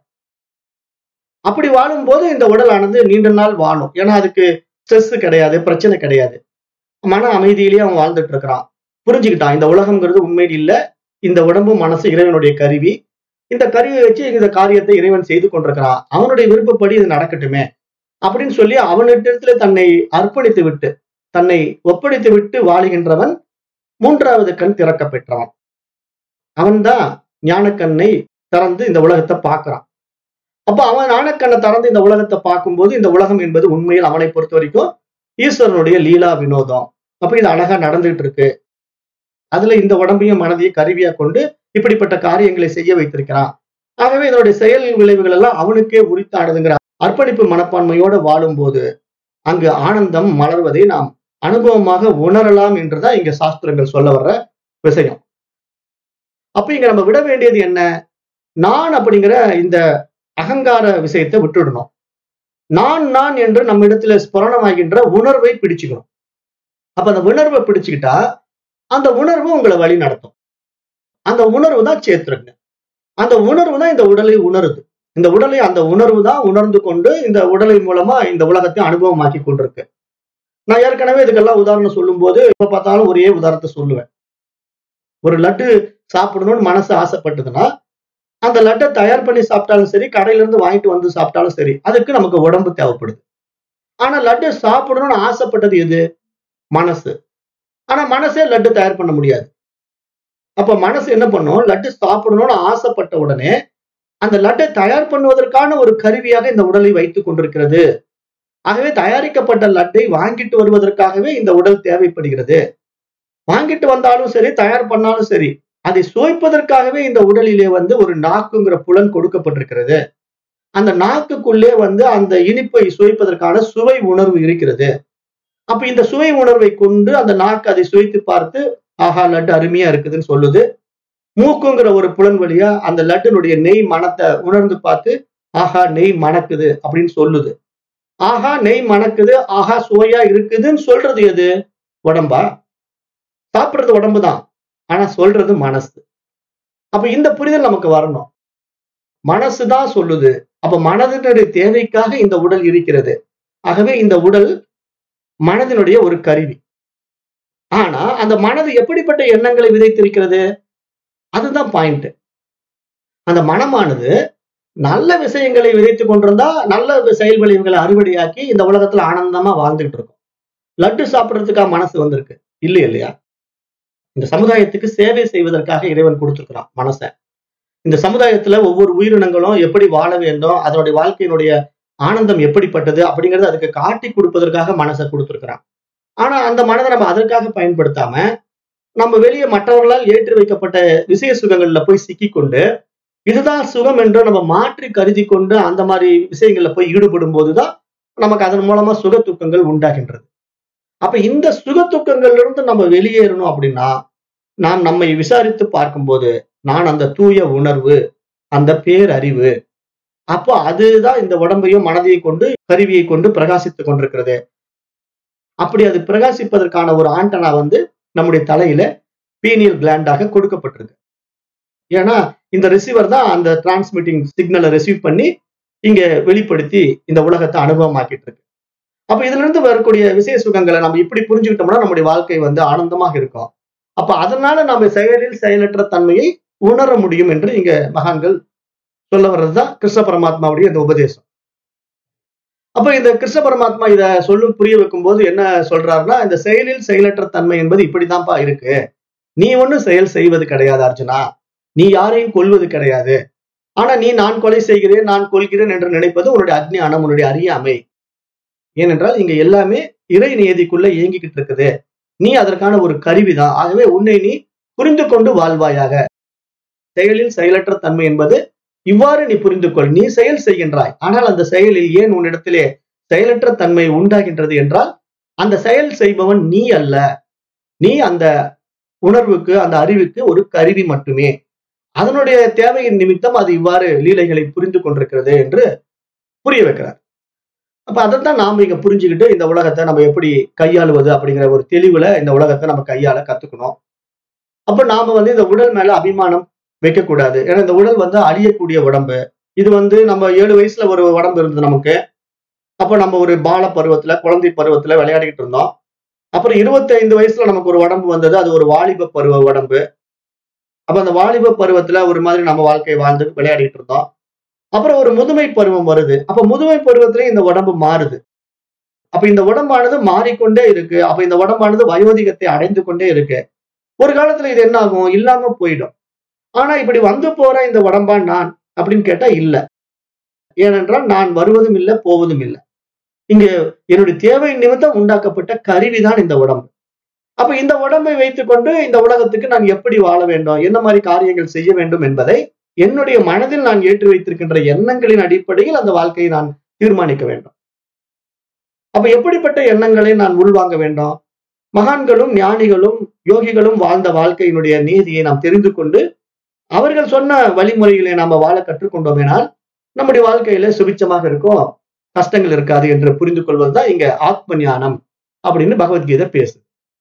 அப்படி வாழும்போது இந்த உடலானது நீண்ட நாள் வாழும் ஏன்னா அதுக்கு ஸ்ட்ரெஸ் கிடையாது பிரச்சனை கிடையாது மன அமைதியிலேயே அவன் வாழ்ந்துட்டு இருக்கிறான் புரிஞ்சுக்கிட்டான் இந்த உலகம்ங்கிறது உண்மையில் இல்ல இந்த உடம்பும் மனசு இறைவனுடைய கருவி இந்த கருவியை வச்சு இந்த காரியத்தை இறைவன் செய்து கொண்டிருக்கிறான் அவனுடைய விருப்பப்படி இது நடக்கட்டுமே அப்படின்னு சொல்லி அவனிடத்துல தன்னை அர்ப்பணித்து விட்டு தன்னை ஒப்படைத்து விட்டு வாழுகின்றவன் மூன்றாவது கண் திறக்க பெற்றவன் அவன்தான் ஞானக்கண்ணை திறந்து இந்த உலகத்தை பார்க்கிறான் அப்ப அவன் ஞானக்கண்ணை திறந்து இந்த உலகத்தை பார்க்கும்போது இந்த உலகம் என்பது உண்மையில் அவனை பொறுத்த வரைக்கும் ஈஸ்வரனுடைய லீலா வினோதம் அப்ப இது அழகா நடந்துட்டு இருக்கு அதுல இந்த உடம்பையும் மனதையும் கருவியா கொண்டு இப்படிப்பட்ட காரியங்களை செய்ய வைத்திருக்கிறான் ஆகவே இதனுடைய செயல் விளைவுகள் எல்லாம் அவனுக்கே உரித்தானதுங்கிற அர்ப்பணிப்பு மனப்பான்மையோட வாழும்போது அங்கு ஆனந்தம் மலர்வதை நாம் அனுபவமாக உணரலாம் என்றுதான் இங்க சாஸ்திரங்கள் சொல்ல வர்ற விஷயம் அப்ப இங்க நம்ம விட வேண்டியது என்ன நான் அப்படிங்கிற இந்த அகங்கார விஷயத்தை விட்டுடணும் நான் நான் என்று நம்ம இடத்துல ஸ்புரணமாகின்ற உணர்வை பிடிச்சுக்கணும் அப்ப அந்த உணர்வை பிடிச்சுக்கிட்டா அந்த உணர்வு உங்களை வழி நடத்தும் அந்த உணர்வு தான் சேத்திரங்க அந்த உணர்வு தான் இந்த உடலை உணருது இந்த உடலை அந்த உணர்வு தான் உணர்ந்து கொண்டு இந்த உடலை மூலமா இந்த உலகத்தை அனுபவமாக்கி கொண்டிருக்கு நான் ஏற்கனவே இதுக்கெல்லாம் உதாரணம் சொல்லும் போது எப்ப பார்த்தாலும் ஒரே உதாரணத்தை சொல்லுவேன் ஒரு லட்டு சாப்பிடணும்னு மனசு ஆசைப்பட்டதுன்னா அந்த லட்டை தயார் பண்ணி சாப்பிட்டாலும் சரி கடையில இருந்து வாங்கிட்டு வந்து சாப்பிட்டாலும் சரி அதுக்கு நமக்கு உடம்பு தேவைப்படுது ஆனா லட்டு சாப்பிடணும்னு ஆசைப்பட்டது எது மனசு ஆனா மனசே லட்டு தயார் பண்ண முடியாது அப்ப மனசு என்ன பண்ணும் லட்டு சாப்பிடணும்னு ஆசைப்பட்ட உடனே அந்த லட்டை தயார் பண்ணுவதற்கான ஒரு கருவியாக இந்த உடலை வைத்துக் கொண்டிருக்கிறது ஆகவே தயாரிக்கப்பட்ட லட்டை வாங்கிட்டு வருவதற்காகவே இந்த உடல் தேவைப்படுகிறது வாங்கிட்டு வந்தாலும் சரி தயார் பண்ணாலும் சரி அதை சுவைப்பதற்காகவே இந்த உடலிலே வந்து ஒரு நாக்குங்கிற புலன் கொடுக்கப்பட்டிருக்கிறது அந்த நாக்குக்குள்ளே வந்து அந்த இனிப்பை சுவைப்பதற்கான சுவை உணர்வு இருக்கிறது அப்ப இந்த சுவை உணர்வை கொண்டு அந்த நாக்கு அதை சுவைத்து பார்த்து ஆஹா லட்டு அருமையா இருக்குதுன்னு சொல்லுது மூக்குங்கிற ஒரு புலன் வழியா அந்த லட்டுனுடைய நெய் மணத்தை உணர்ந்து பார்த்து ஆஹா நெய் மணக்குது அப்படின்னு சொல்லுது ஆஹா நெய் மணக்குது ஆஹா சுவையா இருக்குதுன்னு சொல்றது எது உடம்பா சாப்பிடுறது உடம்பு தான் ஆனா சொல்றது மனசு அப்ப இந்த புரிதல் நமக்கு வரணும் மனசு தான் சொல்லுது அப்ப மனதினுடைய தேவைக்காக இந்த உடல் இருக்கிறது ஆகவே இந்த உடல் மனதினுடைய ஒரு கருவி ஆனா அந்த மனது எப்படிப்பட்ட எண்ணங்களை விதைத்திருக்கிறது அதுதான் பாயிண்ட் அந்த மனமானது நல்ல விஷயங்களை விதைத்து கொண்டிருந்தா நல்ல செயல் விளைவுகளை அறுவடையாக்கி இந்த உலகத்துல ஆனந்தமா வாழ்ந்துகிட்டு இருக்கும் லட்டு சாப்பிடுறதுக்காக மனசு வந்திருக்கு இல்லை இல்லையா இந்த சமுதாயத்துக்கு சேவை செய்வதற்காக இறைவன் கொடுத்திருக்கிறான் மனசை இந்த சமுதாயத்துல ஒவ்வொரு உயிரினங்களும் எப்படி வாழ வேண்டும் அதனுடைய வாழ்க்கையினுடைய ஆனந்தம் எப்படிப்பட்டது அப்படிங்கறது அதுக்கு காட்டி கொடுப்பதற்காக மனசை கொடுத்திருக்கிறான் ஆனா அந்த மனதை நம்ம அதற்காக பயன்படுத்தாம நம்ம வெளியே மற்றவர்களால் ஏற்றி வைக்கப்பட்ட விஷய சுகங்கள்ல போய் சிக்கிக்கொண்டு இதுதான் சுகம் என்று நம்ம மாற்றி கருதி கொண்டு அந்த மாதிரி விஷயங்கள்ல போய் ஈடுபடும் போதுதான் நமக்கு அதன் மூலமா சுக துக்கங்கள் உண்டாகின்றது அப்ப இந்த சுக துக்கங்கள்ல இருந்து நம்ம வெளியேறணும் அப்படின்னா நாம் நம்மை விசாரித்து பார்க்கும்போது நான் அந்த தூய உணர்வு அந்த பேரறிவு அப்போ அதுதான் இந்த உடம்பையும் மனதையும் கொண்டு கருவியை கொண்டு பிரகாசித்துக் கொண்டிருக்கிறது அப்படி அது பிரகாசிப்பதற்கான ஒரு ஆண்டனா வந்து நம்முடைய தலையில பீனியல் கிளாண்டாக கொடுக்கப்பட்டிருக்கு ஏன்னா இந்த ரிசீவர் தான் அந்த டிரான்ஸ்மிட்டிங் சிக்னலை ரிசீவ் பண்ணி இங்க வெளிப்படுத்தி இந்த உலகத்தை அனுபவமாக்கிட்டு இருக்கு அப்ப இதுல இருந்து வரக்கூடிய விசேஷ சுகங்களை நம்ம இப்படி புரிஞ்சுக்கிட்டோம்னா நம்முடைய வாழ்க்கை வந்து ஆனந்தமாக இருக்கும் அப்ப அதனால நம்ம செயலில் செயலற்ற தன்மையை உணர முடியும் என்று இங்க மகான்கள் சொல்ல வர்றதுதான் கிருஷ்ண பரமாத்மாவுடைய இந்த உபதேசம் அப்ப இந்த கிருஷ்ண பரமாத்மா இத சொல்லும் புரிய வைக்கும் போது என்ன சொல்றாருன்னா இந்த செயலில் செயலற்ற தன்மை என்பது இப்படிதான்ப்பா இருக்கு நீ ஒண்ணும் செயல் செய்வது கிடையாது அர்ஜுனா நீ யாரையும் கொல்வது கிடையாது ஆனா நீ நான் கொலை செய்கிறேன் நான் கொள்கிறேன் என்று நினைப்பது உன்னுடைய அஜ்ஞானம் உன்னுடைய அறியாமை ஏனென்றால் இங்க எல்லாமே இறை நியதிக்குள்ள இயங்கிக்கிட்டு இருக்குது நீ அதற்கான ஒரு கருவிதான் ஆகவே உன்னை நீ புரிந்து கொண்டு வாழ்வாயாக செயலில் செயலற்ற தன்மை என்பது இவ்வாறு நீ புரிந்து கொள் நீ செயல் செய்கின்றாய் ஆனால் அந்த செயலில் ஏன் உன்னிடத்திலே செயலற்ற தன்மை உண்டாகின்றது என்றால் அந்த செயல் செய்பவன் நீ அல்ல நீ அந்த உணர்வுக்கு அந்த அறிவுக்கு ஒரு கருவி மட்டுமே அதனுடைய தேவையின் நிமித்தம் அது இவ்வாறு லீலைகளை புரிந்து கொண்டிருக்கிறது என்று புரிய வைக்கிறார் அப்ப அதைத்தான் நாம இங்க புரிஞ்சுக்கிட்டு இந்த உலகத்தை நம்ம எப்படி கையாளுவது அப்படிங்கிற ஒரு தெளிவுல இந்த உலகத்தை நம்ம கையாள கத்துக்கணும் அப்ப நாம வந்து இந்த உடல் மேல அபிமானம் வைக்கக்கூடாது ஏன்னா இந்த உடல் வந்து அழியக்கூடிய உடம்பு இது வந்து நம்ம ஏழு வயசுல ஒரு உடம்பு இருந்தது நமக்கு அப்ப நம்ம ஒரு பால பருவத்துல குழந்தை பருவத்துல விளையாடிக்கிட்டு இருந்தோம் அப்புறம் இருபத்தி ஐந்து வயசுல நமக்கு ஒரு உடம்பு வந்தது அது ஒரு வாலிப பருவ உடம்பு அப்ப அந்த வாலிப பருவத்துல ஒரு மாதிரி நம்ம வாழ்க்கை வாழ்ந்து விளையாடிட்டு இருந்தோம் அப்புறம் ஒரு முதுமை பருவம் வருது அப்ப முதுமை பருவத்திலயும் இந்த உடம்பு மாறுது அப்ப இந்த உடம்பானது மாறிக்கொண்டே இருக்கு அப்ப இந்த உடம்பானது வயோதிகத்தை அடைந்து கொண்டே இருக்கு ஒரு காலத்துல இது என்ன ஆகும் இல்லாம போயிடும் ஆனா இப்படி வந்து போற இந்த உடம்பா நான் அப்படின்னு கேட்டா இல்ல ஏனென்றால் நான் வருவதும் இல்லை போவதும் இல்லை இங்க என்னுடைய தேவை நிமித்தம் உண்டாக்கப்பட்ட கருவிதான் இந்த உடம்பு அப்ப இந்த உடம்பை வைத்துக்கொண்டு இந்த உலகத்துக்கு நான் எப்படி வாழ வேண்டும் என்ன மாதிரி காரியங்கள் செய்ய வேண்டும் என்பதை என்னுடைய மனதில் நான் ஏற்றி வைத்திருக்கின்ற எண்ணங்களின் அடிப்படையில் அந்த வாழ்க்கையை நான் தீர்மானிக்க வேண்டும் அப்ப எப்படிப்பட்ட எண்ணங்களை நான் உள்வாங்க வேண்டும் மகான்களும் ஞானிகளும் யோகிகளும் வாழ்ந்த வாழ்க்கையினுடைய நீதியை நாம் தெரிந்து கொண்டு அவர்கள் சொன்ன வழிமுறைகளை நாம வாழ கற்றுக்கொண்டோமேனால் நம்முடைய வாழ்க்கையில சுபிச்சமாக இருக்கும் கஷ்டங்கள் இருக்காது என்று புரிந்து கொள்வதுதான் இங்க ஆத்ம ஞானம் அப்படின்னு பகவத்கீதை பேசு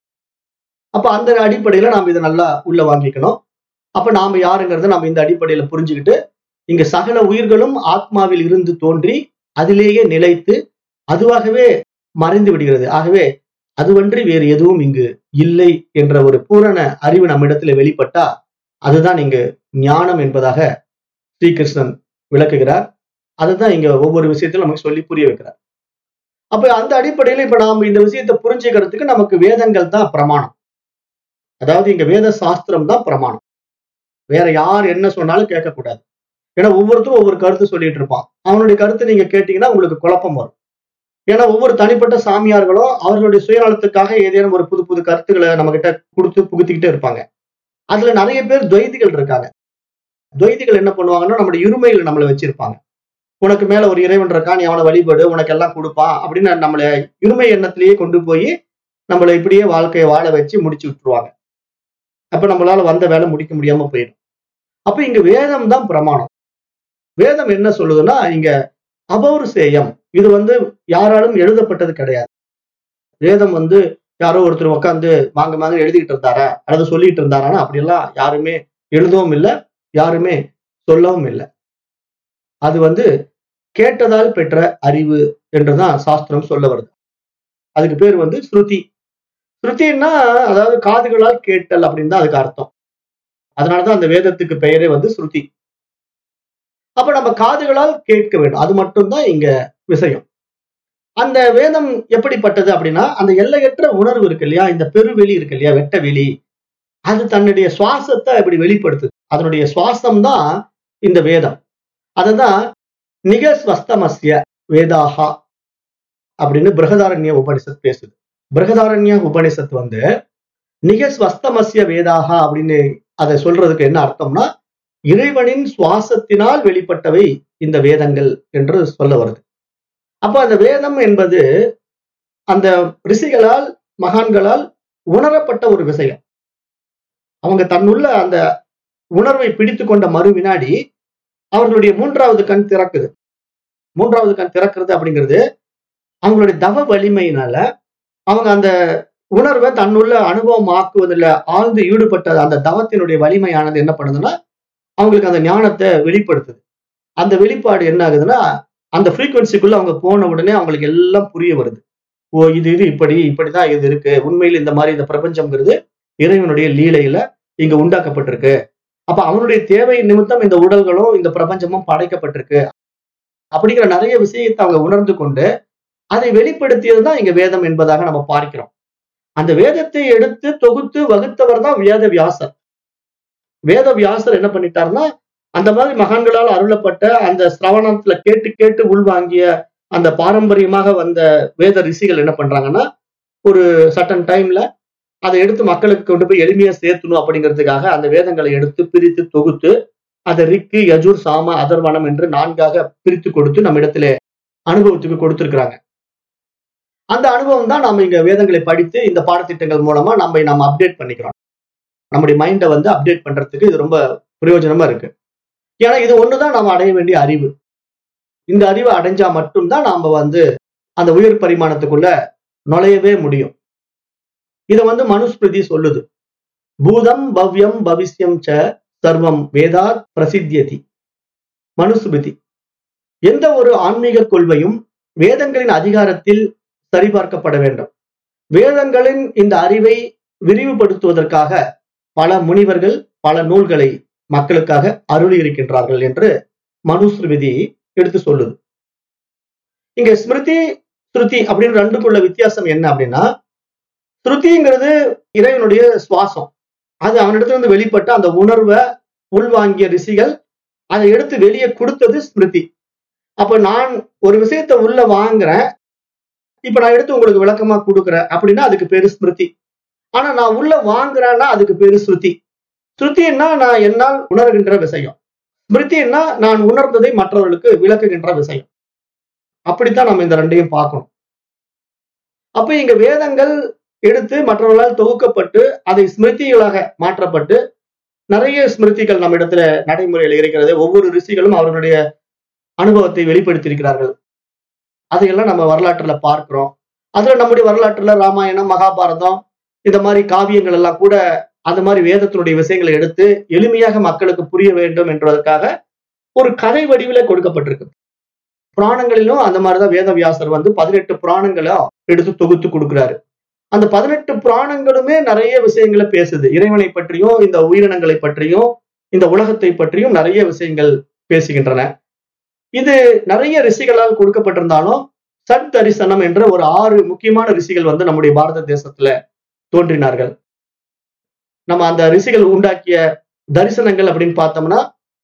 அப்ப அந்த அடிப்படையில நாம் இதை நல்லா உள்ள வாங்கிக்கணும் அப்ப நாம யாருங்கிறத நம்ம இந்த அடிப்படையில புரிஞ்சுக்கிட்டு இங்க சகல உயிர்களும் ஆத்மாவில் இருந்து தோன்றி அதிலேயே நிலைத்து அதுவாகவே மறைந்து விடுகிறது ஆகவே அதுவன்றி வேறு எதுவும் இங்கு இல்லை என்ற ஒரு பூரண அறிவு நம்மிடத்துல வெளிப்பட்டா அதுதான் இங்கு ஞானம் என்பதாக ஸ்ரீகிருஷ்ணன் விளக்குகிறார் அதுதான் இங்க ஒவ்வொரு விஷயத்திலும் நமக்கு சொல்லி புரிய வைக்கிறார் அப்ப அந்த அடிப்படையில இப்ப நாம இந்த விஷயத்தை புரிஞ்சுக்கிறதுக்கு நமக்கு வேதங்கள் தான் பிரமாணம் அதாவது இங்க வேத சாஸ்திரம் தான் பிரமாணம் வேற யார் என்ன சொன்னாலும் கேட்கக்கூடாது ஏன்னா ஒவ்வொருத்தரும் ஒவ்வொரு கருத்து சொல்லிட்டு இருப்பான் அவனுடைய கருத்தை நீங்க கேட்டீங்கன்னா உங்களுக்கு குழப்பம் வரும் ஏன்னா ஒவ்வொரு தனிப்பட்ட சாமியார்களும் அவர்களுடைய சுயநலத்துக்காக ஏதேனும் ஒரு புது புது கருத்துக்களை நம்ம கிட்ட கொடுத்து புகுத்திக்கிட்டே இருப்பாங்க அதுல நிறைய பேர் துவைதிகள் இருக்காங்க துவைதிகள் என்ன பண்ணுவாங்கன்னா நம்முடைய இருமையில நம்மளை வச்சிருப்பாங்க உனக்கு மேல ஒரு இறைவன் இருக்கான் நீ அவனை வழிபடு உனக்கு எல்லாம் கொடுப்பான் அப்படின்னு நம்மள இருமை எண்ணத்திலேயே கொண்டு போய் நம்மளை இப்படியே வாழ்க்கையை வாழ வச்சு முடிச்சு விட்டுருவாங்க அப்ப நம்மளால வந்த வேலை முடிக்க முடியாம போயிடும் அப்ப இங்க வேதம் தான் பிரமாணம் வேதம் என்ன சொல்லுதுன்னா இங்க அபௌருசேயம் இது வந்து யாராலும் எழுதப்பட்டது கிடையாது வேதம் வந்து யாரோ ஒருத்தர் உட்காந்து மாங்க மாங்க எழுதிக்கிட்டு இருந்தாரா அல்லது சொல்லிட்டு இருந்தாரான்னா அப்படியெல்லாம் யாருமே எழுதவும் இல்லை யாருமே சொல்லவும் இல்லை அது வந்து கேட்டதால் பெற்ற அறிவு என்றுதான் சாஸ்திரம் சொல்ல வருது அதுக்கு பேர் வந்து ஸ்ருதி ஸ்ருதின்னா அதாவது காதுகளால் கேட்டல் அப்படின்னு தான் அதுக்கு அர்த்தம் அதனாலதான் அந்த வேதத்துக்கு பெயரே வந்து ஸ்ருதி அப்ப நம்ம காதுகளால் கேட்க வேண்டும் அது மட்டும்தான் இங்க விஷயம் அந்த வேதம் எப்படிப்பட்டது அப்படின்னா அந்த எல்லையற்ற உணர்வு இருக்கு இல்லையா இந்த பெருவெளி இருக்கு இல்லையா வெட்ட வெளி அது தன்னுடைய சுவாசத்தை இப்படி வெளிப்படுத்துது அதனுடைய சுவாசம் தான் இந்த வேதம் அதுதான் நிகஸ்வஸ்தமஸ்ய வேதாகா அப்படின்னு பிரகதாரண்ய உபனிஷத் பேசுது பிரகதாரண்ய உபனிஷத் வந்து நிகஸ்வஸ்தமஸ்ய வேதாகா அப்படின்னு அதை சொல்றதுக்கு என்ன அர்த்தம்னா இறைவனின் சுவாசத்தினால் வெளிப்பட்டவை இந்த வேதங்கள் என்று சொல்ல வருது அப்ப அந்த வேதம் என்பது அந்த ரிஷிகளால் மகான்களால் உணரப்பட்ட ஒரு விஷயம் அவங்க தன்னுள்ள அந்த உணர்வை பிடித்து கொண்ட மறு வினாடி அவர்களுடைய மூன்றாவது கண் திறக்குது மூன்றாவது கண் திறக்கிறது அப்படிங்கிறது அவங்களுடைய தவ வலிமையினால அவங்க அந்த உணர்வை தன்னுள்ள அனுபவம் ஆக்குவதில் ஆழ்ந்து ஈடுபட்ட அந்த தவத்தினுடைய வலிமையானது என்ன பண்ணுதுன்னா அவங்களுக்கு அந்த ஞானத்தை வெளிப்படுத்துது அந்த வெளிப்பாடு என்ன ஆகுதுன்னா அந்த ஃப்ரீக்குவன்சிக்குள்ள அவங்க போன உடனே அவங்களுக்கு எல்லாம் புரிய வருது ஓ இது இது இப்படி இப்படிதான் இது இருக்கு உண்மையில் இந்த மாதிரி இந்த பிரபஞ்சம்ங்கிறது இறைவனுடைய லீலையில இங்க உண்டாக்கப்பட்டிருக்கு அப்ப அவனுடைய தேவை நிமித்தம் இந்த உடல்களும் இந்த பிரபஞ்சமும் படைக்கப்பட்டிருக்கு அப்படிங்கிற நிறைய விஷயத்தை அவங்க உணர்ந்து கொண்டு அதை வெளிப்படுத்தியது தான் இங்க வேதம் என்பதாக நம்ம பார்க்கிறோம் அந்த வேதத்தை எடுத்து தொகுத்து வகுத்தவர் தான் வேத வியாசர் வேத வியாசர் என்ன பண்ணிட்டாருன்னா அந்த மாதிரி மகான்களால் அருளப்பட்ட அந்த சிரவணத்துல கேட்டு கேட்டு உள்வாங்கிய அந்த பாரம்பரியமாக வந்த வேத ரிஷிகள் என்ன பண்றாங்கன்னா ஒரு சட்டன் டைம்ல அதை எடுத்து மக்களுக்கு கொண்டு போய் எளிமையா சேர்த்தணும் அப்படிங்கிறதுக்காக அந்த வேதங்களை எடுத்து பிரித்து தொகுத்து அதை ரிக்கு யஜூர் சாம அதர்வனம் என்று நான்காக பிரித்து கொடுத்து நம்ம இடத்துல அனுபவத்துக்கு கொடுத்திருக்கிறாங்க அந்த அனுபவம் தான் நம்ம இங்க வேதங்களை படித்து இந்த பாடத்திட்டங்கள் மூலமா நம்ம நம்ம அப்டேட் பண்ணிக்கிறோம் நம்முடைய மைண்டை வந்து அப்டேட் பண்றதுக்கு இது ரொம்ப பிரயோஜனமா இருக்கு ஏன்னா இது ஒண்ணுதான் நாம அடைய வேண்டிய அறிவு இந்த அறிவை அடைஞ்சா மட்டும்தான் நாம வந்து அந்த உயர் பரிமாணத்துக்குள்ள நுழையவே முடியும் இதை வந்து மனுஸ்மிருதி சொல்லுது பூதம் பவ்யம் பவிஷ்யம் ச சர்வம் வேதாத் பிரசித்தியதி மனுஸ்மிருதி எந்த ஒரு ஆன்மீக கொள்கையும் வேதங்களின் அதிகாரத்தில் சரிபார்க்கப்பட வேண்டும் வேதங்களின் இந்த அறிவை விரிவுபடுத்துவதற்காக பல முனிவர்கள் பல நூல்களை மக்களுக்காக அருளி இருக்கின்றார்கள் என்று மனுஸ்மிருதி எடுத்து சொல்லுது இங்க ஸ்மிருதி ஸ்ருதி அப்படின்னு ரெண்டுக்குள்ள வித்தியாசம் என்ன அப்படின்னா ஸ்ருதிங்கிறது இறைவனுடைய சுவாசம் அது அவனிடத்துல இருந்து வெளிப்பட்ட அந்த உணர்வை உள்வாங்கிய ரிஷிகள் அதை எடுத்து வெளியே கொடுத்தது ஸ்மிருதி அப்ப நான் ஒரு விஷயத்த உள்ள வாங்குறேன் இப்ப நான் எடுத்து உங்களுக்கு விளக்கமா கொடுக்குறேன் அப்படின்னா அதுக்கு பேரு ஸ்மிருதி ஆனா நான் உள்ள வாங்குறேன்னா அதுக்கு பேரு ஸ்ருதி ஸ்ருதின்னா நான் என்னால் உணர்கின்ற விஷயம் ஸ்மிருதின்னா நான் உணர்ந்ததை மற்றவர்களுக்கு விளக்குகின்ற விஷயம் அப்படித்தான் நம்ம இந்த ரெண்டையும் பார்க்கணும் அப்ப இங்க வேதங்கள் எடுத்து மற்றவர்களால் தொகுக்கப்பட்டு அதை ஸ்மிருதிகளாக மாற்றப்பட்டு நிறைய ஸ்மிருதிகள் நம்ம இடத்துல நடைமுறையில் இருக்கிறது ஒவ்வொரு ரிஷிகளும் அவர்களுடைய அனுபவத்தை வெளிப்படுத்தியிருக்கிறார்கள் அதையெல்லாம் நம்ம வரலாற்றுல பார்க்கிறோம் அதுல நம்முடைய வரலாற்றுல ராமாயணம் மகாபாரதம் இந்த மாதிரி காவியங்கள் எல்லாம் கூட அந்த மாதிரி வேதத்தினுடைய விஷயங்களை எடுத்து எளிமையாக மக்களுக்கு புரிய வேண்டும் என்பதற்காக ஒரு கதை வடிவில கொடுக்கப்பட்டிருக்கு புராணங்களிலும் அந்த மாதிரிதான் வேத வியாசர் வந்து பதினெட்டு புராணங்களை எடுத்து தொகுத்து கொடுக்கிறாரு அந்த பதினெட்டு புராணங்களுமே நிறைய விஷயங்களை பேசுது இறைவனை பற்றியும் இந்த உயிரினங்களை பற்றியும் இந்த உலகத்தை பற்றியும் நிறைய விஷயங்கள் பேசுகின்றன இது நிறைய ரிஷிகளால் கொடுக்கப்பட்டிருந்தாலும் சட் தரிசனம் என்ற ஒரு ஆறு முக்கியமான ரிஷிகள் வந்து நம்முடைய பாரத தேசத்துல தோன்றினார்கள் நம்ம அந்த ரிஷிகள் உண்டாக்கிய தரிசனங்கள் அப்படின்னு பார்த்தோம்னா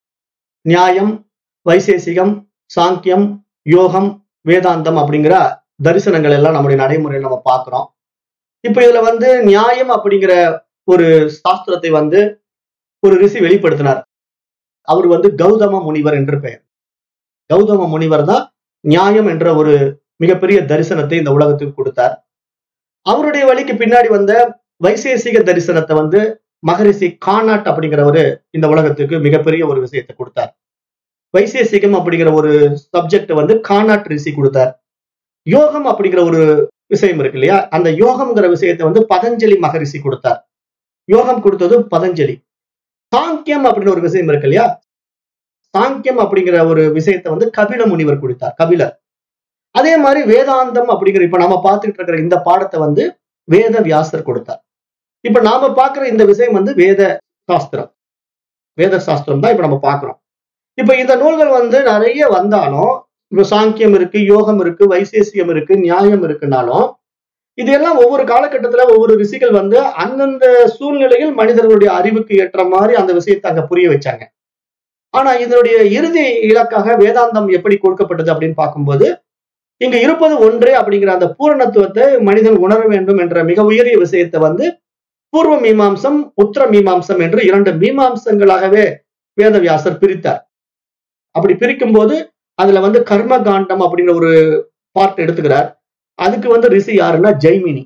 நியாயம் வைசேசிகம் சாங்கியம் யோகம் வேதாந்தம் அப்படிங்கிற தரிசனங்கள் எல்லாம் நம்முடைய நடைமுறையில் நம்ம பார்க்கிறோம் இப்ப இதுல வந்து நியாயம் அப்படிங்கிற ஒரு சாஸ்திரத்தை வந்து ஒரு ரிஷி வெளிப்படுத்தினார் அவர் வந்து கௌதம முனிவர் என்று பெயர் கௌதம முனிவர் தான் நியாயம் என்ற ஒரு மிகப்பெரிய தரிசனத்தை இந்த உலகத்துக்கு கொடுத்தார் அவருடைய வழிக்கு பின்னாடி வந்த வைசேசிக தரிசனத்தை வந்து மகரிஷி கானாட் அப்படிங்கிறவரு இந்த உலகத்துக்கு மிகப்பெரிய ஒரு விஷயத்தை கொடுத்தார் வைசேசிகம் அப்படிங்கிற ஒரு சப்ஜெக்ட் வந்து கானாட் ரிஷி கொடுத்தார் யோகம் அப்படிங்கிற ஒரு விஷயம் இருக்கு இல்லையா அந்த யோகம்ங்கிற விஷயத்தை வந்து பதஞ்சலி மகரிஷி கொடுத்தார் யோகம் கொடுத்தது பதஞ்சலி சாங்கியம் அப்படின்னு ஒரு விஷயம் இருக்கு இல்லையா சாங்கியம் அப்படிங்கிற ஒரு விஷயத்தை வந்து கபில முனிவர் கொடுத்தார் கபிலர் அதே மாதிரி வேதாந்தம் அப்படிங்கிற இப்ப நாம பார்த்துட்டு இருக்கிற இந்த பாடத்தை வந்து வேத வியாசர் கொடுத்தார் இப்ப நாம பார்க்கிற இந்த விஷயம் வந்து வேத சாஸ்திரம் வேத சாஸ்திரம் தான் இப்ப நம்ம பார்க்கிறோம் இப்ப இந்த நூல்கள் வந்து நிறைய வந்தாலும் இப்ப சாங்கியம் இருக்கு யோகம் இருக்கு வைசேசியம் இருக்கு நியாயம் இருக்குனாலும் இதெல்லாம் ஒவ்வொரு காலகட்டத்துல ஒவ்வொரு ரிஷிகள் வந்து அந்தந்த சூழ்நிலையில் மனிதர்களுடைய அறிவுக்கு ஏற்ற மாதிரி அந்த விஷயத்தை அங்க புரிய வச்சாங்க ஆனா இதனுடைய இறுதி இலக்காக வேதாந்தம் எப்படி கொடுக்கப்பட்டது அப்படின்னு பார்க்கும்போது இங்க இருப்பது ஒன்றே அப்படிங்கிற அந்த பூரணத்துவத்தை மனிதன் உணர வேண்டும் என்ற மிக உயரிய விஷயத்தை வந்து பூர்வ மீமாம்சம் உத்தர மீமாம்சம் என்று இரண்டு மீமாம்சங்களாகவே வேதவியாசர் பிரித்தார் அப்படி பிரிக்கும் போது அதுல வந்து கர்ம காண்டம் அப்படிங்கிற ஒரு பார்ட் எடுத்துக்கிறார் அதுக்கு வந்து ரிஷி யாருன்னா ஜெய்மினி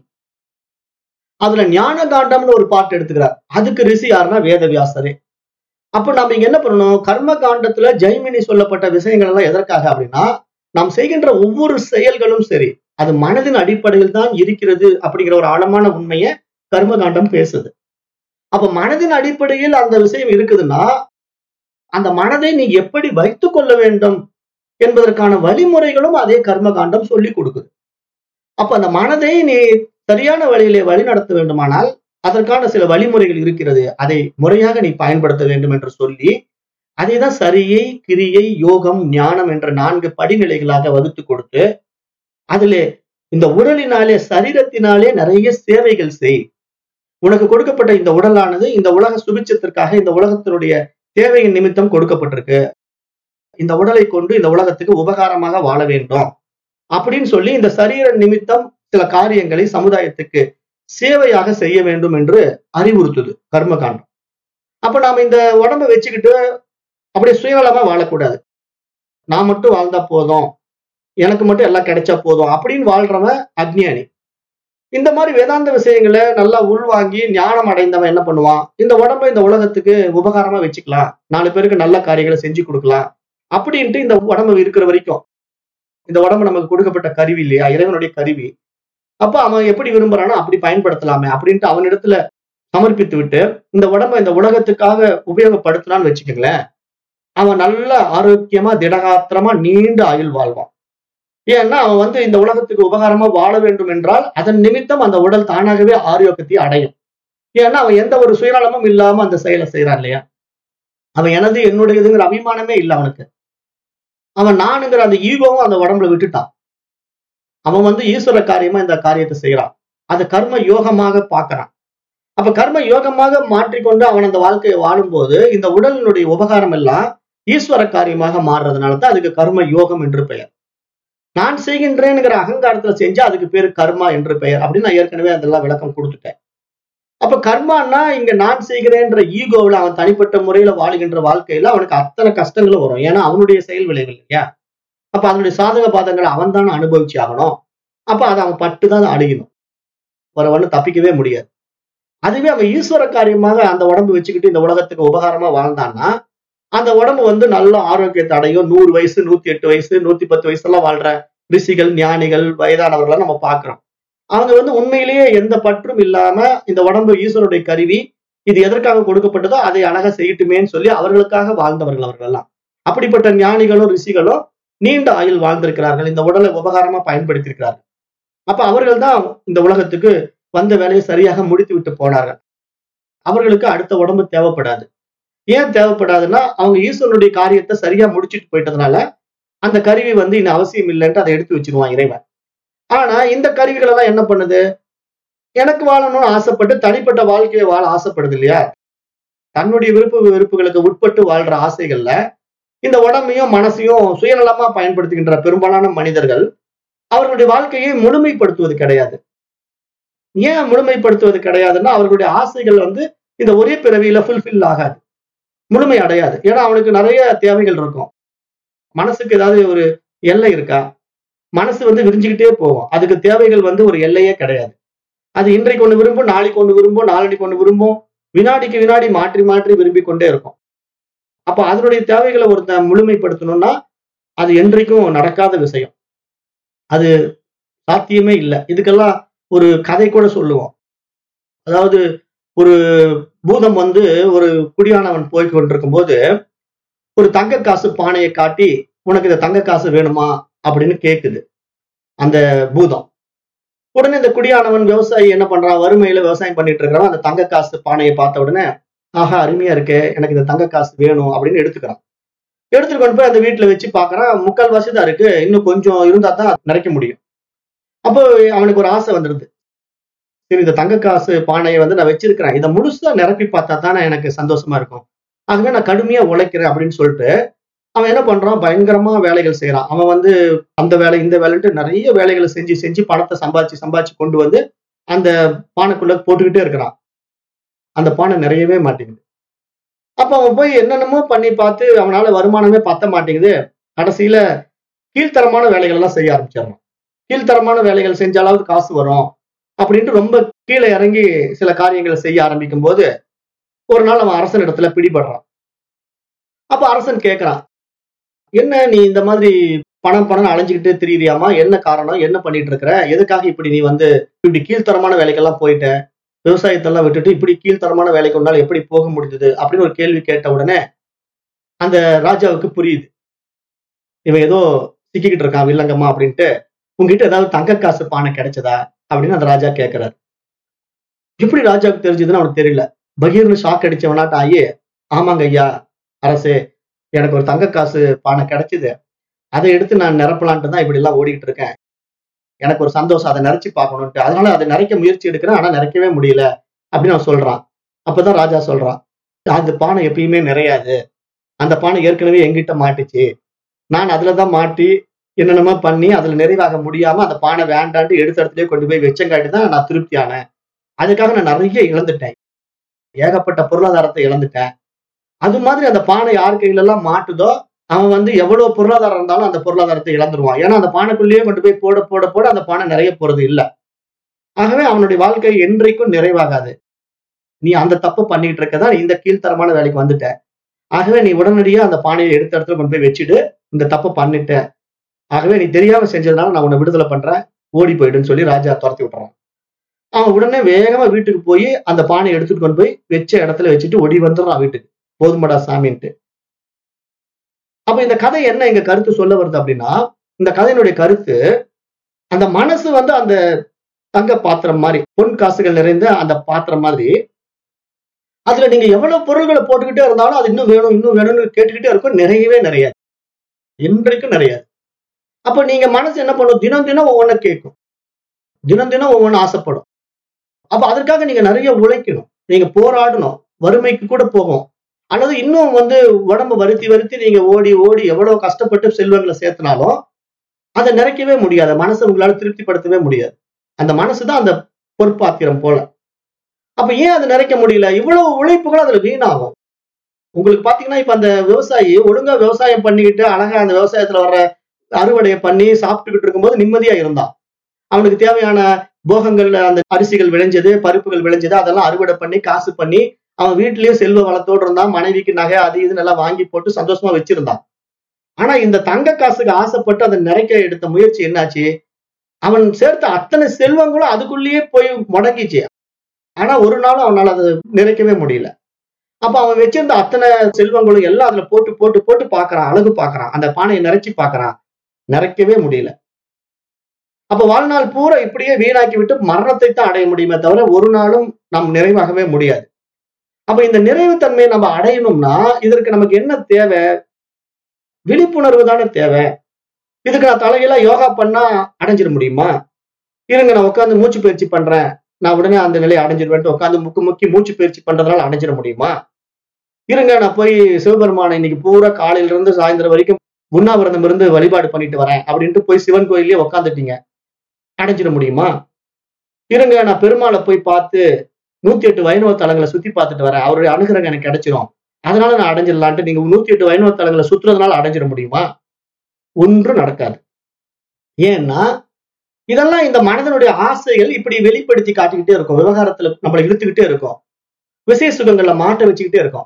அதுல ஞான காண்டம்னு ஒரு பார்ட் எடுத்துக்கிறார் அதுக்கு ரிஷி யாருன்னா வேதவியாசரே அப்ப நம்ம இங்க என்ன பண்ணணும் கர்ம காண்டத்துல ஜெய்மினி சொல்லப்பட்ட விஷயங்கள் எல்லாம் எதற்காக அப்படின்னா நாம் செய்கின்ற ஒவ்வொரு செயல்களும் சரி அது மனதின் அடிப்படையில் தான் இருக்கிறது அப்படிங்கிற ஒரு ஆழமான உண்மையை கர்மகாண்டம் பேசுது அப்ப மனதின் அடிப்படையில் அந்த விஷயம் இருக்குதுன்னா அந்த மனதை நீ எப்படி வைத்துக் கொள்ள வேண்டும் என்பதற்கான வழிமுறைகளும் அதே கர்மகாண்டம் சொல்லி கொடுக்குது அப்ப அந்த மனதை நீ சரியான வழியிலே வழி நடத்த வேண்டுமானால் அதற்கான சில வழிமுறைகள் இருக்கிறது அதை முறையாக நீ பயன்படுத்த வேண்டும் என்று சொல்லி அதை தான் சரியை கிரியை யோகம் ஞானம் என்ற நான்கு படிநிலைகளாக வகுத்து கொடுத்து அதிலே இந்த உடலினாலே சரீரத்தினாலே நிறைய சேவைகள் செய் உனக்கு கொடுக்கப்பட்ட இந்த உடலானது இந்த உலக சுபிச்சத்திற்காக இந்த உலகத்தினுடைய தேவையின் நிமித்தம் கொடுக்கப்பட்டிருக்கு இந்த உடலை கொண்டு இந்த உலகத்துக்கு உபகாரமாக வாழ வேண்டும் அப்படின்னு சொல்லி இந்த சரீர நிமித்தம் சில காரியங்களை சமுதாயத்துக்கு சேவையாக செய்ய வேண்டும் என்று அறிவுறுத்துது கர்மகாண்டம் அப்ப நாம இந்த உடம்ப வச்சுக்கிட்டு அப்படியே சுயநலமா வாழக்கூடாது நான் மட்டும் வாழ்ந்தா போதும் எனக்கு மட்டும் எல்லாம் கிடைச்சா போதும் அப்படின்னு வாழ்றவன் அக்ஞானி இந்த மாதிரி வேதாந்த விஷயங்களை நல்லா உள்வாங்கி ஞானம் அடைந்தவன் என்ன பண்ணுவான் இந்த உடம்ப இந்த உலகத்துக்கு உபகாரமா வச்சுக்கலாம் நாலு பேருக்கு நல்ல காரியங்களை செஞ்சு கொடுக்கலாம் அப்படின்ட்டு இந்த உடம்பு இருக்கிற வரைக்கும் இந்த உடம்பு நமக்கு கொடுக்கப்பட்ட கருவி இல்லையா இறைவனுடைய கருவி அப்ப அவன் எப்படி விரும்புறானோ அப்படி பயன்படுத்தலாமே அப்படின்ட்டு அவனிடத்துல சமர்ப்பித்து விட்டு இந்த உடம்ப இந்த உலகத்துக்காக உபயோகப்படுத்தினான்னு வச்சுக்கோங்களேன் அவன் நல்ல ஆரோக்கியமா திடகாத்திரமா நீண்ட ஆயுள் வாழ்வான் ஏன்னா அவன் வந்து இந்த உலகத்துக்கு உபகாரமா வாழ வேண்டும் என்றால் அதன் நிமித்தம் அந்த உடல் தானாகவே ஆரோக்கியத்தை அடையும் ஏன்னா அவன் எந்த ஒரு சுயநலமும் இல்லாம அந்த செயலை செய்யறான் இல்லையா அவன் எனது என்னுடையதுங்கிற அபிமானமே இல்லை அவனுக்கு அவன் நானுங்கிற அந்த ஈகோவும் அந்த உடம்புல விட்டுட்டான் அவன் வந்து ஈஸ்வர காரியமா இந்த காரியத்தை செய்யறான் அதை கர்ம யோகமாக பார்க்கறான் அப்ப கர்ம யோகமாக மாற்றிக்கொண்டு அவன் அந்த வாழ்க்கையை வாழும்போது இந்த உடலினுடைய உபகாரம் எல்லாம் ஈஸ்வர காரியமாக மாறுறதுனால தான் அதுக்கு கர்ம யோகம் என்று பெயர் நான் செய்கின்றேங்கிற அகங்காரத்துல செஞ்சா அதுக்கு பேரு கர்மா என்று பெயர் அப்படின்னு நான் ஏற்கனவே அதெல்லாம் விளக்கம் கொடுத்துட்டேன் அப்ப கர்மான்னா இங்க நான் செய்கிறேன்ற ஈகோவில் அவன் தனிப்பட்ட முறையில வாழுகின்ற வாழ்க்கையில அவனுக்கு அத்தனை கஷ்டங்களும் வரும் ஏன்னா அவனுடைய செயல் விளைவுகள் இல்லையா அப்ப அதனுடைய சாதக பாதங்களை அவன் தானே அனுபவிச்சு ஆகணும் அப்ப அதை அவன் பட்டு தான் அழியணும் வரவன்னு தப்பிக்கவே முடியாது அதுவே அவன் ஈஸ்வர காரியமாக அந்த உடம்பு வச்சுக்கிட்டு இந்த உலகத்துக்கு உபகாரமா வாழ்ந்தான்னா அந்த உடம்பு வந்து நல்ல ஆரோக்கியத்தை அடையும் நூறு வயசு நூத்தி எட்டு வயசு நூத்தி பத்து வயசுலாம் வாழ்ற ரிஷிகள் ஞானிகள் வயதானவர்களை நம்ம பார்க்கிறோம் அவங்க வந்து உண்மையிலேயே எந்த பற்றும் இல்லாம இந்த உடம்பு ஈஸ்வருடைய கருவி இது எதற்காக கொடுக்கப்பட்டதோ அதை அழகா செய்யட்டுமேன்னு சொல்லி அவர்களுக்காக வாழ்ந்தவர்கள் அவர்கள் எல்லாம் அப்படிப்பட்ட ஞானிகளும் ரிஷிகளும் நீண்ட ஆயுள் வாழ்ந்திருக்கிறார்கள் இந்த உடலை உபகாரமா பயன்படுத்தியிருக்கிறார்கள் அப்ப அவர்கள் தான் இந்த உலகத்துக்கு வந்த வேலையை சரியாக முடித்து விட்டு போனார்கள் அவர்களுக்கு அடுத்த உடம்பு தேவைப்படாது ஏன் தேவைப்படாதுன்னா அவங்க ஈஸ்வரனுடைய காரியத்தை சரியா முடிச்சிட்டு போயிட்டதுனால அந்த கருவி வந்து இன்னும் அவசியம் இல்லைன்ட்டு அதை எடுத்து வச்சிருவான் இறைவன் ஆனா இந்த கருவிகள் எல்லாம் என்ன பண்ணுது எனக்கு வாழணும்னு ஆசைப்பட்டு தனிப்பட்ட வாழ்க்கையை வாழ ஆசைப்படுது இல்லையா தன்னுடைய விருப்ப வெறுப்புகளுக்கு உட்பட்டு வாழ்ற ஆசைகள்ல இந்த உடம்பையும் மனசையும் சுயநலமா பயன்படுத்துகின்ற பெரும்பாலான மனிதர்கள் அவர்களுடைய வாழ்க்கையை முழுமைப்படுத்துவது கிடையாது ஏன் முழுமைப்படுத்துவது கிடையாதுன்னா அவர்களுடைய ஆசைகள் வந்து இந்த ஒரே பிறவியில ஃபுல்ஃபில் ஆகாது முழுமை அடையாது ஏன்னா அவனுக்கு நிறைய தேவைகள் இருக்கும் மனசுக்கு ஏதாவது ஒரு எல்லை இருக்கா மனசு வந்து விரிஞ்சுக்கிட்டே போகும் அதுக்கு தேவைகள் வந்து ஒரு எல்லையே கிடையாது அது இன்றைக்கு ஒண்ணு விரும்பும் நாளைக்கு ஒண்ணு விரும்பும் நாளன்னைக்கு ஒண்ணு விரும்பும் வினாடிக்கு வினாடி மாற்றி மாற்றி விரும்பி கொண்டே இருக்கும் அப்ப அதனுடைய தேவைகளை ஒருத்தன் முழுமைப்படுத்தணும்னா அது என்றைக்கும் நடக்காத விஷயம் அது சாத்தியமே இல்லை இதுக்கெல்லாம் ஒரு கதை கூட சொல்லுவோம் அதாவது ஒரு பூதம் வந்து ஒரு குடியானவன் போய் கொண்டிருக்கும் போது ஒரு தங்க காசு பானையை காட்டி உனக்கு இந்த தங்க காசு வேணுமா அப்படின்னு கேக்குது அந்த பூதம் உடனே இந்த குடியானவன் விவசாயி என்ன பண்றான் வறுமையில விவசாயம் பண்ணிட்டு இருக்கிறவன் அந்த தங்க காசு பானையை பார்த்த உடனே ஆஹா அருமையா இருக்கு எனக்கு இந்த தங்க காசு வேணும் அப்படின்னு எடுத்துக்கிறான் எடுத்துட்டு கொண்டு போய் அந்த வீட்டுல வச்சு பாக்குறான் முக்கால் வாசி தான் இருக்கு இன்னும் கொஞ்சம் இருந்தா தான் நிறைக்க முடியும் அப்போ அவனுக்கு ஒரு ஆசை வந்துடுது சரி இந்த தங்க காசு பானையை வந்து நான் வச்சிருக்கிறேன் இதை முழுசா நிரப்பி பார்த்தா தானே எனக்கு சந்தோஷமா இருக்கும் ஆகவே நான் கடுமையா உழைக்கிறேன் அப்படின்னு சொல்லிட்டு அவன் என்ன பண்றான் பயங்கரமா வேலைகள் செய்யறான் அவன் வந்து அந்த வேலை இந்த வேலைன்ட்டு நிறைய வேலைகளை செஞ்சு செஞ்சு பணத்தை சம்பாதிச்சு சம்பாதிச்சு கொண்டு வந்து அந்த பானைக்குள்ள போட்டுக்கிட்டே இருக்கிறான் அந்த பானை நிறையவே மாட்டேங்குது அப்ப அவன் போய் என்னென்னமோ பண்ணி பார்த்து அவனால வருமானமே பத்த மாட்டேங்குது கடைசியில கீழ்த்தரமான வேலைகள் எல்லாம் செய்ய ஆரம்பிச்சிடறான் கீழ்த்தரமான வேலைகள் செஞ்சாலாவது காசு வரும் அப்படின்ட்டு ரொம்ப கீழே இறங்கி சில காரியங்களை செய்ய ஆரம்பிக்கும் போது ஒரு நாள் அவன் அரசன் இடத்துல பிடிபடுறான் அப்ப அரசன் கேட்கிறான் என்ன நீ இந்த மாதிரி பணம் பணம் அலைஞ்சுக்கிட்டு திரியிறியாமா என்ன காரணம் என்ன பண்ணிட்டு இருக்கிற எதுக்காக இப்படி நீ வந்து இப்படி கீழ்த்தரமான வேலைக்கெல்லாம் போயிட்ட விவசாயத்தெல்லாம் விட்டுட்டு இப்படி கீழ்த்தரமான வேலைக்கு உண்டால் எப்படி போக முடிஞ்சது அப்படின்னு ஒரு கேள்வி கேட்ட உடனே அந்த ராஜாவுக்கு புரியுது இவன் ஏதோ சிக்கிக்கிட்டு இருக்கான் வில்லங்கம்மா அப்படின்ட்டு உங்ககிட்ட ஏதாவது தங்க காசு பானை கிடைச்சதா அப்படின்னு அந்த ராஜா கேட்கிறாரு எப்படி ராஜாவுக்கு தெரிஞ்சதுன்னு அவனுக்கு தெரியல பகீர்னு ஷாக் அடிச்சவனாட்ட ஆகி ஆமாங்க ஐயா அரசே எனக்கு ஒரு தங்க காசு பானை கிடைச்சது அதை எடுத்து நான் நிரப்பலான்ட்டு தான் இப்படி எல்லாம் ஓடிக்கிட்டு இருக்கேன் எனக்கு ஒரு சந்தோஷம் அதை நிறைச்சு பார்க்கணுன்ட்டு அதனால அதை நிறைக்க முயற்சி எடுக்கிறேன் ஆனா நிறைக்கவே முடியல அப்படின்னு அவன் சொல்றான் அப்பதான் ராஜா சொல்றான் அந்த பானை எப்பயுமே நிறையாது அந்த பானை ஏற்கனவே எங்கிட்ட மாட்டுச்சு நான் அதுலதான் மாட்டி என்னென்னமோ பண்ணி அதுல நிறைவாக முடியாம அந்த பானை வேண்டான்ட்டு எடுத்த இடத்துலயே கொண்டு போய் வச்சங்காட்டி தான் நான் திருப்தி ஆனேன் அதுக்காக நான் நிறைய இழந்துட்டேன் ஏகப்பட்ட பொருளாதாரத்தை இழந்துட்டேன் அது மாதிரி அந்த பானை யார் கையில எல்லாம் மாட்டுதோ அவன் வந்து எவ்வளவு பொருளாதாரம் இருந்தாலும் அந்த பொருளாதாரத்தை இழந்துருவான் ஏன்னா அந்த பானைக்குள்ளேயே கொண்டு போய் போட போட போட அந்த பானை நிறைய போறது இல்ல ஆகவே அவனுடைய வாழ்க்கை என்றைக்கும் நிறைவாகாது நீ அந்த தப்பு பண்ணிட்டு இருக்கதா இந்த கீழ்த்தரமான வேலைக்கு வந்துட்ட ஆகவே நீ உடனடியா அந்த பானையை எடுத்த இடத்துல கொண்டு போய் வச்சுட்டு இந்த தப்பை பண்ணிட்ட ஆகவே நீ தெரியாம செஞ்சதுனால நான் உன்னை விடுதலை பண்றேன் ஓடி போயிடுன்னு சொல்லி ராஜா துரத்தி விட்டுறான் அவன் உடனே வேகமா வீட்டுக்கு போய் அந்த பானையை எடுத்துட்டு கொண்டு போய் வச்ச இடத்துல வச்சுட்டு ஓடி வந்துடுறான் வீட்டுக்கு போதுமடா சாமின்ட்டு அப்ப இந்த கதை என்ன எங்க கருத்து சொல்ல வருது அப்படின்னா இந்த கதையினுடைய கருத்து அந்த மனசு வந்து அந்த தங்க பாத்திரம் மாதிரி பொன் காசுகள் நிறைந்த அந்த பாத்திரம் மாதிரி அதுல நீங்க எவ்வளவு பொருள்களை போட்டுக்கிட்டே இருந்தாலும் அது இன்னும் வேணும் இன்னும் வேணும்னு கேட்டுக்கிட்டே இருக்கும் நிறையவே நிறையாது இன்றைக்கும் நிறையாது அப்ப நீங்க மனசு என்ன பண்ணும் தினம் தினம் ஒவ்வொன்றை கேட்கும் தினம் தினம் ஒவ்வொன்று ஆசைப்படும் அப்ப அதற்காக நீங்க நிறைய உழைக்கணும் நீங்க போராடணும் வறுமைக்கு கூட போகும் அல்லது இன்னும் வந்து உடம்பு வருத்தி வருத்தி நீங்க ஓடி ஓடி எவ்வளவு கஷ்டப்பட்டு செல்வங்களை சேர்த்தினாலும் அதை நிறைக்கவே முடியாது மனசை உங்களால திருப்திப்படுத்தவே முடியாது அந்த மனசுதான் அந்த பொற்பாத்திரம் போல அப்ப ஏன் அதை நிறைக்க முடியல இவ்வளவு உழைப்புகள் அதுல வீணாகும் உங்களுக்கு பாத்தீங்கன்னா இப்ப அந்த விவசாயி ஒழுங்கா விவசாயம் பண்ணிக்கிட்டு அழகா அந்த விவசாயத்துல வர்ற அறுவடையை பண்ணி சாப்பிட்டுக்கிட்டு இருக்கும்போது நிம்மதியா இருந்தான் அவனுக்கு தேவையான போகங்கள்ல அந்த அரிசிகள் விளைஞ்சது பருப்புகள் விளைஞ்சது அதெல்லாம் அறுவடை பண்ணி காசு பண்ணி அவன் வீட்லயும் செல்வ வளத்தோடு இருந்தான் மனைவிக்கு நகை அது இதுன்னு எல்லாம் வாங்கி போட்டு சந்தோஷமா வச்சிருந்தான் ஆனா இந்த தங்க காசுக்கு ஆசைப்பட்டு அதை நிறைக்க எடுத்த முயற்சி என்னாச்சு அவன் சேர்த்த அத்தனை செல்வங்களும் அதுக்குள்ளேயே போய் முடங்கிச்சு ஆனா ஒரு நாளும் அவனால அதை நிறைக்கவே முடியல அப்ப அவன் வச்சிருந்த அத்தனை செல்வங்களும் எல்லாம் அதுல போட்டு போட்டு போட்டு பாக்குறான் அழகு பாக்குறான் அந்த பானையை நிறைச்சி பாக்குறான் நிறைக்கவே முடியல அப்ப வாழ்நாள் பூரா இப்படியே வீணாக்கி விட்டு மரணத்தை தான் அடைய முடியுமே தவிர ஒரு நாளும் நாம் நிறைவாகவே முடியாது அப்ப இந்த நிறைவு தன்மையை நம்ம அடையணும்னா இதற்கு நமக்கு என்ன தேவை விழிப்புணர்வு தானே தேவை இதுக்கு நான் தலையில யோகா பண்ணா அடைஞ்சிட முடியுமா இருங்க நான் உட்காந்து மூச்சு பயிற்சி பண்றேன் நான் உடனே அந்த நிலையை அடைஞ்சிருவேன் உட்காந்து முக்கு முக்கி மூச்சு பயிற்சி பண்றதுனால அடைஞ்சிட முடியுமா இருங்க நான் போய் சிவபெருமானை இன்னைக்கு பூரா காலையில இருந்து சாயந்தரம் வரைக்கும் உண்ணாவிரதம் இருந்து வழிபாடு பண்ணிட்டு வரேன் அப்படின்ட்டு போய் சிவன் கோயிலே உக்காந்துட்டீங்க அடைஞ்சிட முடியுமா இருங்க நான் பெருமாளை போய் பார்த்து நூத்தி எட்டு வைணவ தலங்களை சுத்தி பார்த்துட்டு வரேன் அவருடைய அனுகிரகம் எனக்கு கிடைச்சிரும் அதனால நான் அடைஞ்சிடலான்ட்டு நீங்க நூத்தி எட்டு வைணவ தலங்களை சுத்துறதுனால அடைஞ்சிட முடியுமா ஒன்றும் நடக்காது ஏன்னா இதெல்லாம் இந்த மனதனுடைய ஆசைகள் இப்படி வெளிப்படுத்தி காட்டிக்கிட்டே இருக்கும் விவகாரத்துல நம்மளை இழுத்துக்கிட்டே இருக்கும் விசேஷ சுகங்கள்ல மாட்ட வச்சுக்கிட்டே இருக்கும்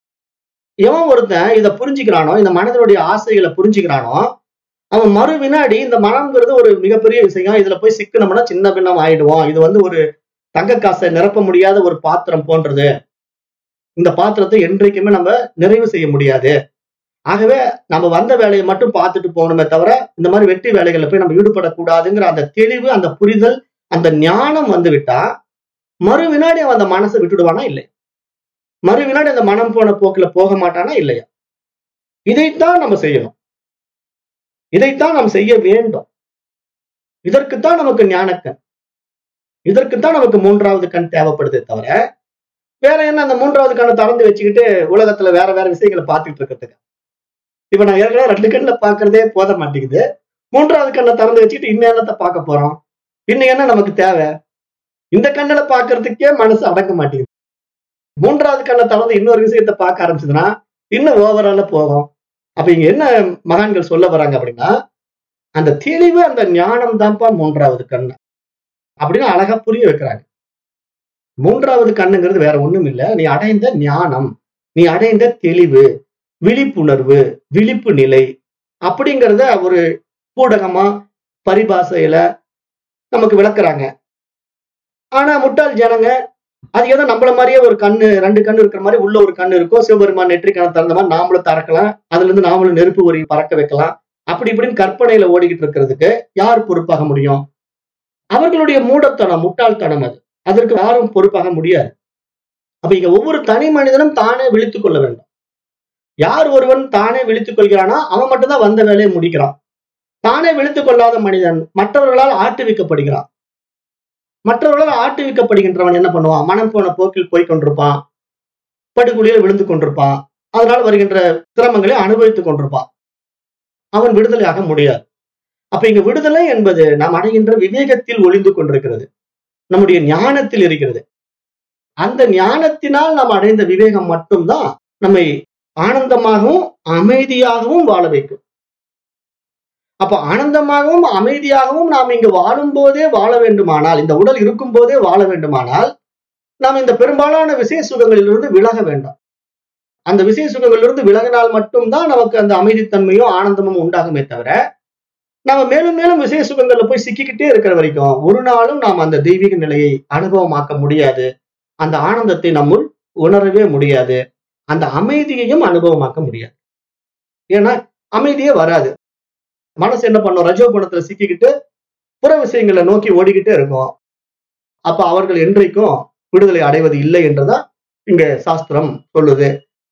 எவன் ஒருத்தன் இதை புரிஞ்சுக்கிறானோ இந்த மனதனுடைய ஆசைகளை புரிஞ்சுக்கிறானோ அவன் மறு வினாடி இந்த மனம்ங்கிறது ஒரு மிகப்பெரிய விஷயம் இதுல போய் சிக்கனம்னா சின்ன பின்னம் ஆயிடுவோம் இது வந்து ஒரு தங்க காசை நிரப்ப முடியாத ஒரு பாத்திரம் போன்றது இந்த பாத்திரத்தை என்றைக்குமே நம்ம நிறைவு செய்ய முடியாது ஆகவே நம்ம வந்த வேலையை மட்டும் பார்த்துட்டு போகணுமே தவிர இந்த மாதிரி வெற்றி வேலைகள்ல போய் நம்ம ஈடுபடக்கூடாதுங்கிற அந்த தெளிவு அந்த புரிதல் அந்த ஞானம் வந்து விட்டா மறு வினாடி அவன் அந்த மனசை விட்டுடுவானா இல்லை மறு வினாடி அந்த மனம் போன போக்குல போக மாட்டானா இல்லையா இதைத்தான் நம்ம செய்யணும் இதைத்தான் நாம் செய்ய வேண்டும் இதற்குத்தான் நமக்கு ஞானக்கண் இதற்குத்தான் நமக்கு மூன்றாவது கண் தேவைப்படுதே தவிர வேற என்ன அந்த மூன்றாவது கண்ணை திறந்து வச்சுக்கிட்டு உலகத்துல வேற வேற விஷயங்களை பார்த்துட்டு இருக்கிறதுக்கு இப்ப நான் ஏற்கனவே ரெண்டு கண்ணுல பாக்குறதே போத மாட்டேங்குது மூன்றாவது கண்ணை திறந்து வச்சுக்கிட்டு இன்னும் என்னத்தை பார்க்க போறோம் இன்னும் என்ன நமக்கு தேவை இந்த கண்ணுல பாக்குறதுக்கே மனசு அடங்க மாட்டேங்குது மூன்றாவது கண்ணை திறந்து இன்னொரு விஷயத்த பார்க்க ஆரம்பிச்சதுன்னா இன்னும் ஓவரால போகும் அப்ப இங்க என்ன மகான்கள் சொல்ல வராங்க அப்படின்னா அந்த தெளிவு அந்த ஞானம் தான்ப்பா மூன்றாவது கண்ணு அப்படின்னு அழகா புரிய வைக்கிறாங்க மூன்றாவது கண்ணுங்கிறது வேற ஒண்ணும் இல்ல நீ அடைந்த ஞானம் நீ அடைந்த தெளிவு விழிப்புணர்வு விழிப்பு நிலை அப்படிங்கிறத ஒரு பூடகமா பரிபாசையில நமக்கு விளக்குறாங்க ஆனா முட்டாள் ஜனங்க அது ஏதோ நம்மள மாதிரியே ஒரு கண்ணு ரெண்டு கண்ணு இருக்கிற மாதிரி உள்ள ஒரு கண்ணு இருக்கும் சிவபெருமான் நெற்றி கண்ணை திறந்த மாதிரி நாமளும் திறக்கலாம் அதுல இருந்து நாமளும் நெருப்பு ஒரு பறக்க வைக்கலாம் அப்படி இப்படின்னு கற்பனையில ஓடிக்கிட்டு இருக்கிறதுக்கு யார் பொறுப்பாக முடியும் அவர்களுடைய மூடத்தனம் முட்டாள்தனம் அது அதற்கு யாரும் பொறுப்பாக முடியாது அப்ப இங்க ஒவ்வொரு தனி மனிதனும் தானே விழித்துக் கொள்ள வேண்டும் யார் ஒருவன் தானே விழித்துக் கொள்கிறானோ அவன் மட்டும்தான் வந்த வேலையை முடிக்கிறான் தானே விழித்துக் கொள்ளாத மனிதன் மற்றவர்களால் ஆட்டுவிக்கப்படுகிறான் மற்றவர்களால் ஆட்டுவிக்கப்படுகின்றவன் என்ன பண்ணுவான் மனம் போன போக்கில் போய் கொண்டிருப்பான் படுகொலியில் விழுந்து கொண்டிருப்பான் அதனால் வருகின்ற சிரமங்களை அனுபவித்துக் கொண்டிருப்பான் அவன் விடுதலையாக முடியாது அப்ப இங்க விடுதலை என்பது நாம் அடைகின்ற விவேகத்தில் ஒளிந்து கொண்டிருக்கிறது நம்முடைய ஞானத்தில் இருக்கிறது அந்த ஞானத்தினால் நாம் அடைந்த விவேகம் மட்டும்தான் நம்மை ஆனந்தமாகவும் அமைதியாகவும் வாழ வைக்கும் அப்ப ஆனந்தமாகவும் அமைதியாகவும் நாம் இங்கு வாழும் போதே வாழ வேண்டுமானால் இந்த உடல் இருக்கும் போதே வாழ வேண்டுமானால் நாம் இந்த பெரும்பாலான விசேஷ சுகங்களிலிருந்து விலக வேண்டும் அந்த விசேஷ சுகங்களிலிருந்து விலகினால் மட்டும்தான் நமக்கு அந்த அமைதித்தன்மையும் ஆனந்தமும் உண்டாகுமே தவிர நாம மேலும் மேலும் விசேஷ சுகங்கள்ல போய் சிக்கிக்கிட்டே இருக்கிற வரைக்கும் ஒரு நாளும் நாம் அந்த தெய்வீக நிலையை அனுபவமாக்க முடியாது அந்த ஆனந்தத்தை நம்முள் உணரவே முடியாது அந்த அமைதியையும் அனுபவமாக்க முடியாது ஏன்னா அமைதியே வராது மனசு என்ன பண்ணும் ரஜோ குணத்துல சிக்கிக்கிட்டு புற விஷயங்களை நோக்கி ஓடிக்கிட்டே இருக்கும் அப்ப அவர்கள் என்றைக்கும் விடுதலை அடைவது இல்லை என்றுதான் இங்க சாஸ்திரம் சொல்லுது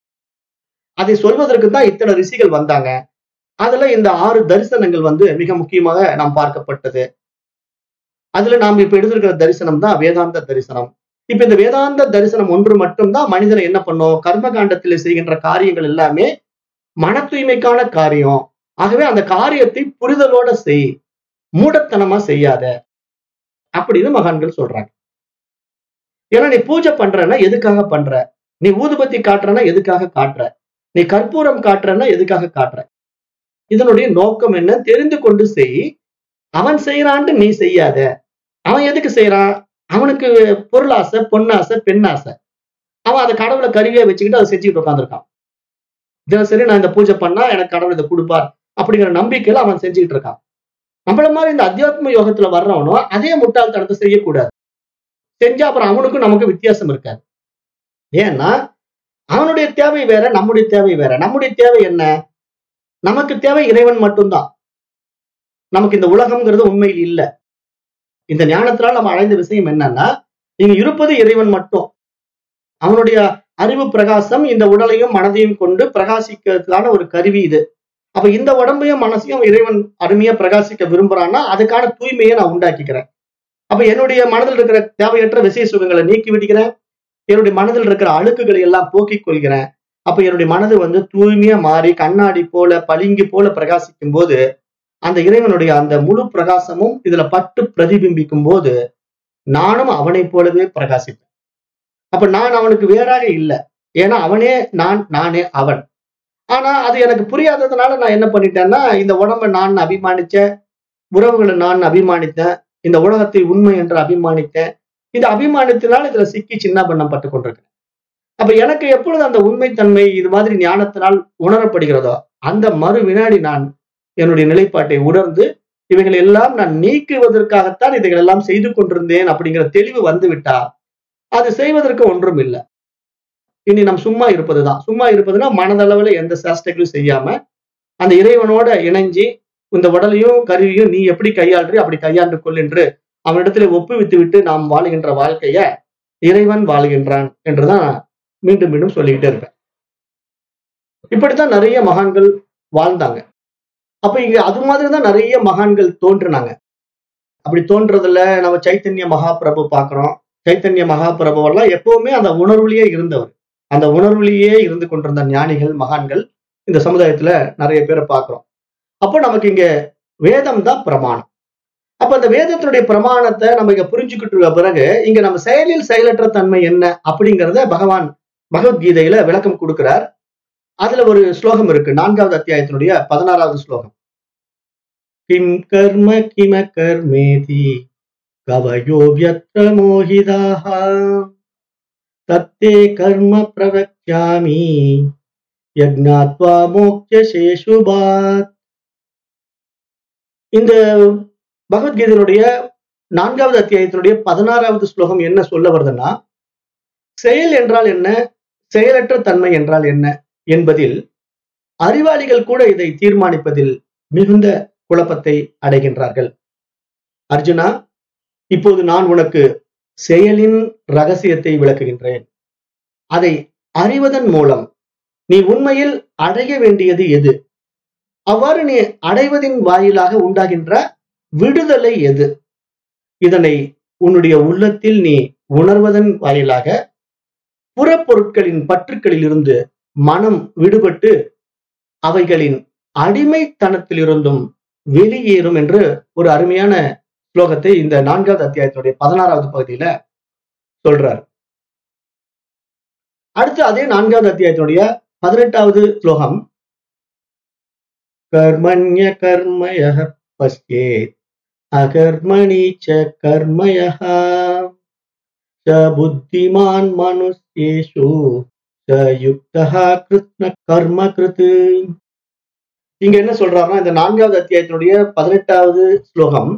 அதை சொல்வதற்கு தான் இத்தனை ரிஷிகள் வந்தாங்க அதுல இந்த ஆறு தரிசனங்கள் வந்து மிக முக்கியமாக நாம் பார்க்கப்பட்டது அதுல நாம் இப்ப எடுத்திருக்கிற தரிசனம் தான் வேதாந்த தரிசனம் இப்ப இந்த வேதாந்த தரிசனம் ஒன்று மட்டும்தான் மனிதனை என்ன பண்ணும் கர்ம காண்டத்தில் செய்கின்ற காரியங்கள் எல்லாமே மன தூய்மைக்கான காரியம் ஆகவே அந்த காரியத்தை புரிதலோட செய் மூடத்தனமா செய்யாத அப்படின்னு மகான்கள் சொல்றாங்க ஏன்னா நீ பூஜை பண்றன்னா எதுக்காக பண்ற நீ ஊதுபத்தி காட்டுறன்னா எதுக்காக காட்டுற நீ கற்பூரம் காட்டுறன்னா எதுக்காக காட்டுற இதனுடைய நோக்கம் என்ன தெரிந்து கொண்டு செய் அவன் செய்யறான்ட்டு நீ செய்யாத அவன் எதுக்கு செய்யறான் அவனுக்கு பொருளாசை பொன்னாசை பெண்ணாசை அவன் அதை கடவுளை கருவியா வச்சுக்கிட்டு அதை செஞ்சுக்கிட்டு உட்காந்துருக்கான் தினசரி நான் இந்த பூஜை பண்ணா எனக்கு கடவுள் இதை கொடுப்பார் அப்படிங்கிற நம்பிக்கையில அவன் செஞ்சுக்கிட்டு இருக்கான் நம்மள மாதிரி இந்த அத்தியாத்ம யோகத்துல வர்றவனும் அதே முட்டாள்தனத்தை செய்யக்கூடாது செஞ்சா அப்புறம் அவனுக்கும் நமக்கு வித்தியாசம் இருக்காது ஏன்னா அவனுடைய தேவை வேற நம்முடைய தேவை வேற நம்முடைய தேவை என்ன நமக்கு தேவை இறைவன் மட்டும்தான் நமக்கு இந்த உலகம்ங்கிறது உண்மையில் இல்லை இந்த ஞானத்தினால் நம்ம அடைந்த விஷயம் என்னன்னா இங்க இருப்பது இறைவன் மட்டும் அவனுடைய அறிவு பிரகாசம் இந்த உடலையும் மனதையும் கொண்டு பிரகாசிக்கிறதுக்கான ஒரு கருவி இது அப்ப இந்த உடம்பையும் மனசையும் இறைவன் அருமையா பிரகாசிக்க விரும்புறான்னா அதுக்கான தூய்மையை நான் உண்டாக்கிக்கிறேன் அப்ப என்னுடைய மனதில் இருக்கிற தேவையற்ற விசேஷ சுகங்களை நீக்கி விடுகிறேன் என்னுடைய மனதில் இருக்கிற அழுக்குகளை எல்லாம் போக்கிக் கொள்கிறேன் அப்ப என்னுடைய மனது வந்து தூய்மையா மாறி கண்ணாடி போல பளிங்கு போல பிரகாசிக்கும் போது அந்த இறைவனுடைய அந்த முழு பிரகாசமும் இதுல பட்டு பிரதிபிம்பிக்கும் போது நானும் அவனைப் போலவே பிரகாசிப்பேன் அப்ப நான் அவனுக்கு வேறாக இல்லை ஏன்னா அவனே நான் நானே அவன் ஆனா அது எனக்கு புரியாததுனால நான் என்ன பண்ணிட்டேன்னா இந்த உடம்பை நான் அபிமானிச்ச உறவுகளை நான் அபிமானித்தேன் இந்த உலகத்தை உண்மை என்று அபிமானித்தேன் இந்த அபிமானத்தினால் இதுல சிக்கி சின்ன பண்ணம் பட்டு கொண்டிருக்கேன் அப்ப எனக்கு எப்பொழுது அந்த உண்மைத்தன்மை இது மாதிரி ஞானத்தினால் உணரப்படுகிறதோ அந்த மறு வினாடி நான் என்னுடைய நிலைப்பாட்டை உணர்ந்து இவைகள் எல்லாம் நான் நீக்குவதற்காகத்தான் இதைகள் எல்லாம் செய்து கொண்டிருந்தேன் அப்படிங்கிற தெளிவு வந்து விட்டா அது செய்வதற்கு ஒன்றும் இல்லை இனி நாம் சும்மா இருப்பதுதான் சும்மா இருப்பதுன்னா மனதளவுல எந்த சேஷ்டைகளும் செய்யாம அந்த இறைவனோட இணைஞ்சி இந்த உடலையும் கருவியும் நீ எப்படி கையாள்றி அப்படி கையாண்டு கொள் என்று அவனிடத்துல ஒப்புவித்து விட்டு நாம் வாழுகின்ற வாழ்க்கைய இறைவன் வாழ்கின்றான் என்றுதான் மீண்டும் மீண்டும் சொல்லிக்கிட்டே இருப்பேன் இப்படித்தான் நிறைய மகான்கள் வாழ்ந்தாங்க அப்ப இங்க அது மாதிரிதான் நிறைய மகான்கள் தோன்றினாங்க அப்படி தோன்றதுல நம்ம சைத்தன்ய மகாபிரபு பாக்குறோம் சைத்தன்ய மகாபிரபு எல்லாம் எப்பவுமே அந்த உணர்வுலயே இருந்தவர் அந்த உணர்வுலயே இருந்து கொண்டிருந்த ஞானிகள் மகான்கள் இந்த சமுதாயத்துல நிறைய பேரை பார்க்கிறோம் அப்போ நமக்கு இங்க வேதம் தான் பிரமாணம் அப்ப அந்த வேதத்தினுடைய பிரமாணத்தை நம்ம இங்க புரிஞ்சுக்கிட்டு இருக்க பிறகு இங்க நம்ம செயலில் செயலற்ற தன்மை என்ன அப்படிங்கிறத பகவான் பகவத்கீதையில விளக்கம் கொடுக்கிறார் அதுல ஒரு ஸ்லோகம் இருக்கு நான்காவது அத்தியாயத்தினுடைய பதினாறாவது ஸ்லோகம் கிம் கர்ம கிம கர்மேதி கவயோவியத்ர மோகிதாக தத்தே கர்ம பிரவக்யாமி யக்ஞாத்வா மோக்ஷ சேஷுபாத் இந்த பகவத்கீதையினுடைய நான்காவது அத்தியாயத்தினுடைய பதினாறாவது ஸ்லோகம் என்ன சொல்ல வருதுன்னா செயல் என்றால் என்ன செயலற்ற தன்மை என்றால் என்ன என்பதில் அறிவாளிகள் கூட இதை தீர்மானிப்பதில் மிகுந்த குழப்பத்தை அடைகின்றார்கள் அர்ஜுனா இப்போது நான் உனக்கு செயலின் ரகசியத்தை விளக்குகின்றேன் அதை அறிவதன் மூலம் நீ உண்மையில் அடைய வேண்டியது எது அவ்வாறு நீ அடைவதின் வாயிலாக உண்டாகின்ற விடுதலை எது இதனை உன்னுடைய உள்ளத்தில் நீ உணர்வதன் வாயிலாக புறப்பொருட்களின் பற்றுக்களில் இருந்து மனம் விடுபட்டு அவைகளின் அடிமைத்தனத்திலிருந்தும் வெளியேறும் என்று ஒரு அருமையான ஸ்லோகத்தை இந்த நான்காவது அத்தியாயத்தினுடைய பதினாறாவது பகுதியில சொல்றார் அடுத்து அதே நான்காவது அத்தியாயத்தினுடைய பதினெட்டாவது ஸ்லோகம் கர்மண்ய கர்மய பஸ்யேத் அகர்மணி ச கர்மய ச புத்திமான் மனுஷ்யேஷு ச யுக்தா கிருஷ்ண கர்ம கிருத்து இங்க என்ன சொல்றாருன்னா இந்த நான்காவது அத்தியாயத்தினுடைய பதினெட்டாவது ஸ்லோகம்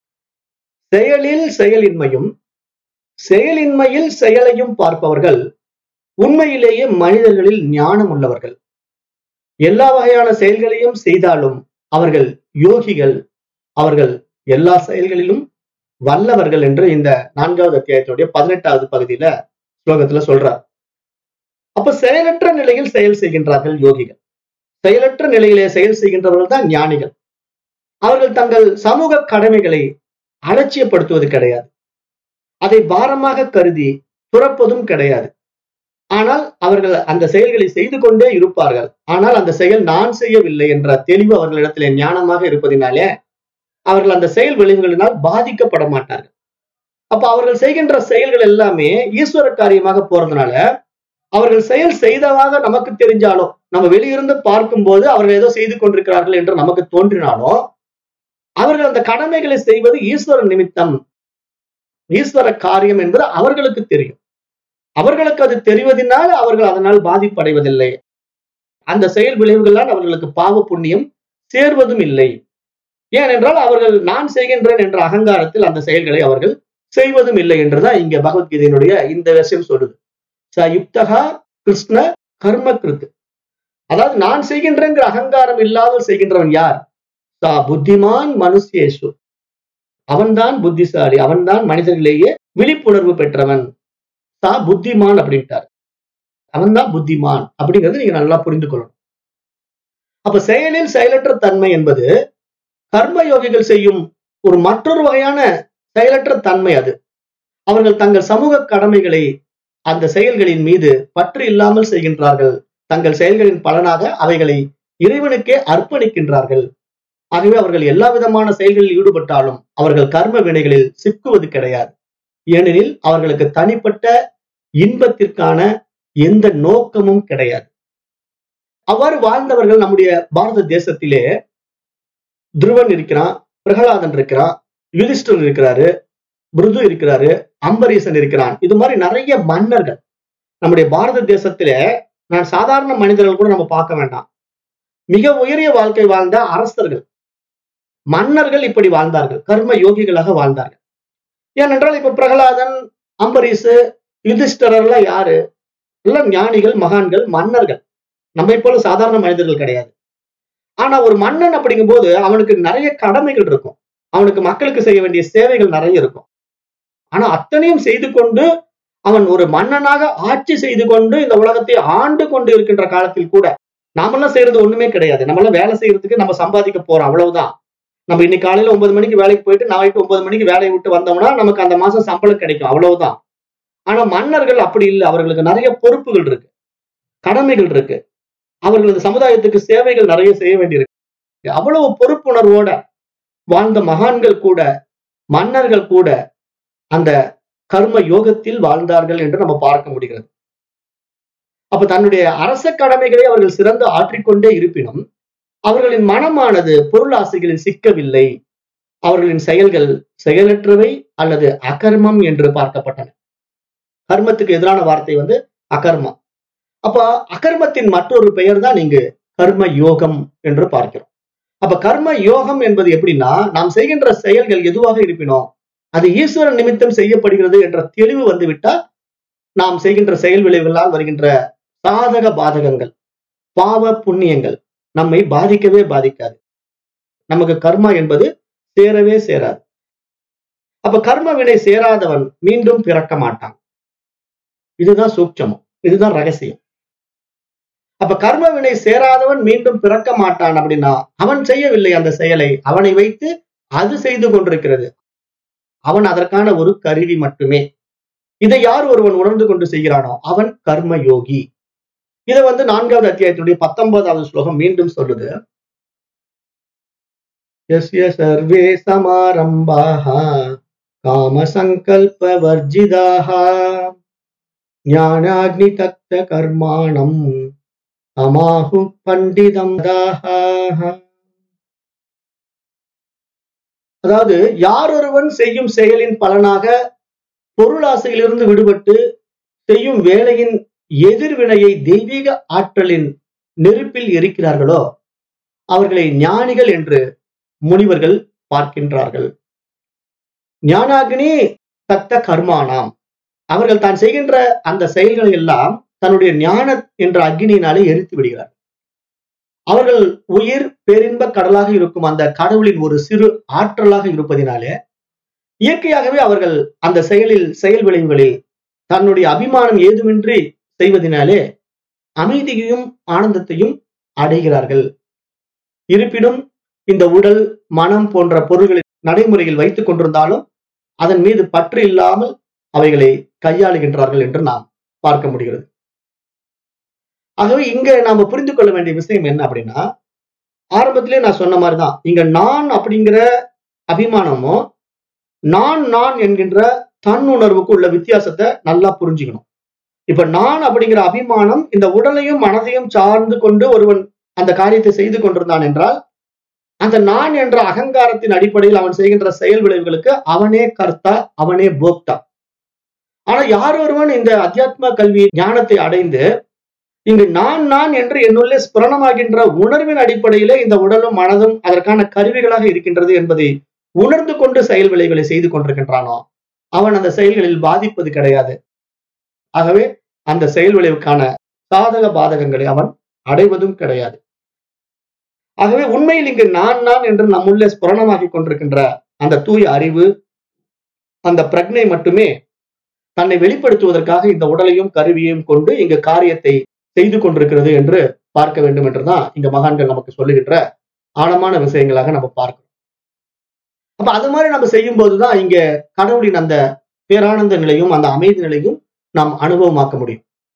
செயலில் செயலின்மையும் செயலின்மையில் செயலையும் பார்ப்பவர்கள் உண்மையிலேயே மனிதர்களில் ஞானம் உள்ளவர்கள் எல்லா வகையான செயல்களையும் செய்தாலும் அவர்கள் யோகிகள் அவர்கள் எல்லா செயல்களிலும் வல்லவர்கள் என்று இந்த நான்காவது அத்தியாயத்தினுடைய பதினெட்டாவது பகுதியில ஸ்லோகத்துல சொல்றார் அப்ப செயலற்ற நிலையில் செயல் செய்கின்றார்கள் யோகிகள் செயலற்ற நிலையிலே செயல் செய்கின்றவர்கள் தான் ஞானிகள் அவர்கள் தங்கள் சமூக கடமைகளை அலட்சியப்படுத்துவது கிடையாது அதை பாரமாக கருதி துறப்பதும் கிடையாது ஆனால் அவர்கள் அந்த செயல்களை செய்து கொண்டே இருப்பார்கள் ஆனால் அந்த செயல் நான் செய்யவில்லை என்ற தெளிவு அவர்களிடத்திலே ஞானமாக இருப்பதினாலே அவர்கள் அந்த செயல் விளைவுகளினால் பாதிக்கப்பட மாட்டார்கள் அப்ப அவர்கள் செய்கின்ற செயல்கள் எல்லாமே ஈஸ்வர காரியமாக போறதுனால அவர்கள் செயல் செய்ததாக நமக்கு தெரிஞ்சாலும் நம்ம வெளியிருந்து பார்க்கும்போது அவர்கள் ஏதோ செய்து கொண்டிருக்கிறார்கள் என்று நமக்கு தோன்றினாலும் அவர்கள் அந்த கடமைகளை செய்வது ஈஸ்வர நிமித்தம் ஈஸ்வர காரியம் என்பது அவர்களுக்கு தெரியும் அவர்களுக்கு அது தெரிவதனால் அவர்கள் அதனால் பாதிப்படைவதில்லை அந்த செயல் விளைவுகளால் அவர்களுக்கு பாவ புண்ணியம் சேர்வதும் இல்லை ஏனென்றால் அவர்கள் நான் செய்கின்றேன் என்ற அகங்காரத்தில் அந்த செயல்களை அவர்கள் செய்வதும் இல்லை என்றுதான் இங்க பகவத்கீதையினுடைய இந்த விஷயம் சொல்லுது ச யுக்தகா கிருஷ்ண கர்ம கிருத்து அதாவது நான் செய்கின்றேங்கிற அகங்காரம் இல்லாமல் செய்கின்றவன் யார் சா புத்திமான் மனுஷேஷு அவன்தான் புத்திசாலி அவன்தான் மனிதர்களேயே விழிப்புணர்வு பெற்றவன் சா புத்திமான் அப்படின்ட்டார் அவன்தான் புத்திமான் அப்படிங்கறது நீங்க நல்லா புரிந்து கொள்ளணும் அப்ப செயலில் செயலற்ற தன்மை என்பது கர்ம யோகிகள் செய்யும் ஒரு மற்றொரு வகையான செயலற்ற தன்மை அது அவர்கள் தங்கள் சமூக கடமைகளை அந்த செயல்களின் மீது பற்று இல்லாமல் செய்கின்றார்கள் தங்கள் செயல்களின் பலனாக அவைகளை இறைவனுக்கே அர்ப்பணிக்கின்றார்கள் ஆகவே அவர்கள் எல்லா விதமான செயல்களில் ஈடுபட்டாலும் அவர்கள் கர்ம வினைகளில் சிக்குவது கிடையாது ஏனெனில் அவர்களுக்கு தனிப்பட்ட இன்பத்திற்கான எந்த நோக்கமும் கிடையாது அவ்வாறு வாழ்ந்தவர்கள் நம்முடைய பாரத தேசத்திலே துருவன் இருக்கிறான் பிரகலாதன் இருக்கிறான் யுதிஷ்டர் இருக்கிறாரு பிருது இருக்கிறாரு அம்பரீசன் இருக்கிறான் இது மாதிரி நிறைய மன்னர்கள் நம்முடைய பாரத தேசத்தில நான் சாதாரண மனிதர்கள் கூட நம்ம பார்க்க வேண்டாம் மிக உயரிய வாழ்க்கை வாழ்ந்த அரசர்கள் மன்னர்கள் இப்படி வாழ்ந்தார்கள் கர்ம யோகிகளாக வாழ்ந்தார்கள் ஏனென்றால் இப்ப பிரகலாதன் அம்பரீஷு யுதிஷ்டரர் எல்லாம் யாரு எல்லாம் ஞானிகள் மகான்கள் மன்னர்கள் நம்மை போல சாதாரண மனிதர்கள் கிடையாது ஆனா ஒரு மன்னன் அப்படிங்கும் போது அவனுக்கு நிறைய கடமைகள் இருக்கும் அவனுக்கு மக்களுக்கு செய்ய வேண்டிய சேவைகள் நிறைய இருக்கும் ஆனா அத்தனையும் செய்து கொண்டு அவன் ஒரு மன்னனாக ஆட்சி செய்து கொண்டு இந்த உலகத்தை ஆண்டு கொண்டு இருக்கின்ற காலத்தில் கூட நாமெல்லாம் செய்யறது ஒண்ணுமே கிடையாது நம்மளாம் வேலை செய்யறதுக்கு நம்ம சம்பாதிக்க போறோம் அவ்வளவுதான் நம்ம இன்னைக்கு காலையில ஒன்பது மணிக்கு வேலைக்கு போயிட்டு நாளைக்கு ஒன்பது மணிக்கு வேலையை விட்டு வந்தோம்னா நமக்கு அந்த மாசம் சம்பளம் கிடைக்கும் அவ்வளவுதான் ஆனா மன்னர்கள் அப்படி இல்லை அவர்களுக்கு நிறைய பொறுப்புகள் இருக்கு கடமைகள் இருக்கு அவர்களது சமுதாயத்துக்கு சேவைகள் நிறைய செய்ய வேண்டியிருக்கு அவ்வளவு பொறுப்புணர்வோட வாழ்ந்த மகான்கள் கூட மன்னர்கள் கூட அந்த கர்ம யோகத்தில் வாழ்ந்தார்கள் என்று நம்ம பார்க்க முடிகிறது அப்ப தன்னுடைய அரச கடமைகளை அவர்கள் சிறந்து ஆற்றிக்கொண்டே இருப்பினும் அவர்களின் மனமானது பொருளாசைகளில் சிக்கவில்லை அவர்களின் செயல்கள் செயலற்றவை அல்லது அகர்மம் என்று பார்க்கப்பட்டன கர்மத்துக்கு எதிரான வார்த்தை வந்து அகர்மம் அப்ப அகர்மத்தின் மற்றொரு பெயர் தான் இங்கு கர்ம யோகம் என்று பார்க்கிறோம் அப்ப கர்ம யோகம் என்பது எப்படின்னா நாம் செய்கின்ற செயல்கள் எதுவாக இருப்பினோம் அது ஈஸ்வரன் நிமித்தம் செய்யப்படுகிறது என்ற தெளிவு வந்து விட்டால் நாம் செய்கின்ற செயல் விளைவுகளால் வருகின்ற சாதக பாதகங்கள் பாவ புண்ணியங்கள் நம்மை பாதிக்கவே பாதிக்காது நமக்கு கர்மா என்பது சேரவே சேராது அப்ப கர்ம வினை சேராதவன் மீண்டும் பிறக்க மாட்டான் இதுதான் சூட்சமம் இதுதான் ரகசியம் அப்ப கர்ம வினை சேராதவன் மீண்டும் பிறக்க மாட்டான் அப்படின்னா அவன் செய்யவில்லை அந்த செயலை அவனை வைத்து அது செய்து கொண்டிருக்கிறது அவன் அதற்கான ஒரு கருவி மட்டுமே இதை யார் ஒருவன் உணர்ந்து கொண்டு செய்கிறானோ அவன் கர்ம யோகி இதை வந்து நான்காவது அத்தியாயத்தினுடைய பத்தொன்பதாவது ஸ்லோகம் மீண்டும் சொல்லுது यस्य सर्वे समारम्भाः कामसङ्कल्पवर्जिताः ज्ञानाग्नितक्तकर्माणम् அமாஹு பண்டிதம் அதாவது யார் ஒருவன் செய்யும் செயலின் பலனாக பொருளாசையிலிருந்து விடுபட்டு செய்யும் வேலையின் எதிர்வினையை தெய்வீக ஆற்றலின் நெருப்பில் எரிக்கிறார்களோ அவர்களை ஞானிகள் என்று முனிவர்கள் பார்க்கின்றார்கள் ஞானாகினி தத்த கர்மானாம் அவர்கள் தான் செய்கின்ற அந்த செயல்களை எல்லாம் தன்னுடைய ஞான என்ற அக்னியினாலே எரித்து விடுகிறார் அவர்கள் உயிர் பேரின்ப கடலாக இருக்கும் அந்த கடவுளின் ஒரு சிறு ஆற்றலாக இருப்பதினாலே இயற்கையாகவே அவர்கள் அந்த செயலில் செயல் விளைவுகளில் தன்னுடைய அபிமானம் ஏதுமின்றி செய்வதனாலே அமைதியையும் ஆனந்தத்தையும் அடைகிறார்கள் இருப்பினும் இந்த உடல் மனம் போன்ற பொருள்களை நடைமுறையில் வைத்துக் கொண்டிருந்தாலும் அதன் மீது பற்று இல்லாமல் அவைகளை கையாளுகின்றார்கள் என்று நாம் பார்க்க முடிகிறது ஆகவே இங்க நாம புரிந்து கொள்ள வேண்டிய விஷயம் என்ன அப்படின்னா ஆரம்பத்திலே நான் சொன்ன மாதிரிதான் இங்க நான் அப்படிங்கிற அபிமானமும் நான் நான் என்கின்ற தன் உணர்வுக்கு உள்ள வித்தியாசத்தை நல்லா புரிஞ்சுக்கணும் இப்ப நான் அப்படிங்கிற அபிமானம் இந்த உடலையும் மனதையும் சார்ந்து கொண்டு ஒருவன் அந்த காரியத்தை செய்து கொண்டிருந்தான் என்றால் அந்த நான் என்ற அகங்காரத்தின் அடிப்படையில் அவன் செய்கின்ற செயல் விளைவுகளுக்கு அவனே கர்த்தா அவனே போக்தா ஆனா யார் ஒருவன் இந்த அத்தியாத்ம கல்வி ஞானத்தை அடைந்து இங்கு நான் நான் என்று என்னுள்ளே ஸ்புரணமாகின்ற உணர்வின் அடிப்படையிலே இந்த உடலும் மனதும் அதற்கான கருவிகளாக இருக்கின்றது என்பதை உணர்ந்து கொண்டு செயல் விளைவுகளை செய்து கொண்டிருக்கின்றானோ அவன் அந்த செயல்களில் பாதிப்பது கிடையாது ஆகவே அந்த செயல் விளைவுக்கான சாதக பாதகங்களை அவன் அடைவதும் கிடையாது ஆகவே உண்மையில் இங்கு நான் நான் என்று நம்முள்ளே ஸ்புரணமாகி கொண்டிருக்கின்ற அந்த தூய அறிவு அந்த பிரக்னை மட்டுமே தன்னை வெளிப்படுத்துவதற்காக இந்த உடலையும் கருவியையும் கொண்டு இங்கு காரியத்தை செய்து கொண்டிருக்கிறது என்று பார்க்க வேண்டும் என்றுதான் இங்க மகான்கள் நமக்கு சொல்லுகின்ற ஆழமான விஷயங்களாக நம்ம பார்க்கிறோம் அப்ப அது மாதிரி நம்ம செய்யும் போதுதான் இங்க கடவுளின் அந்த பேரானந்த நிலையும் அந்த அமைதி நிலையும் நாம் அனுபவமாக்க முடியும்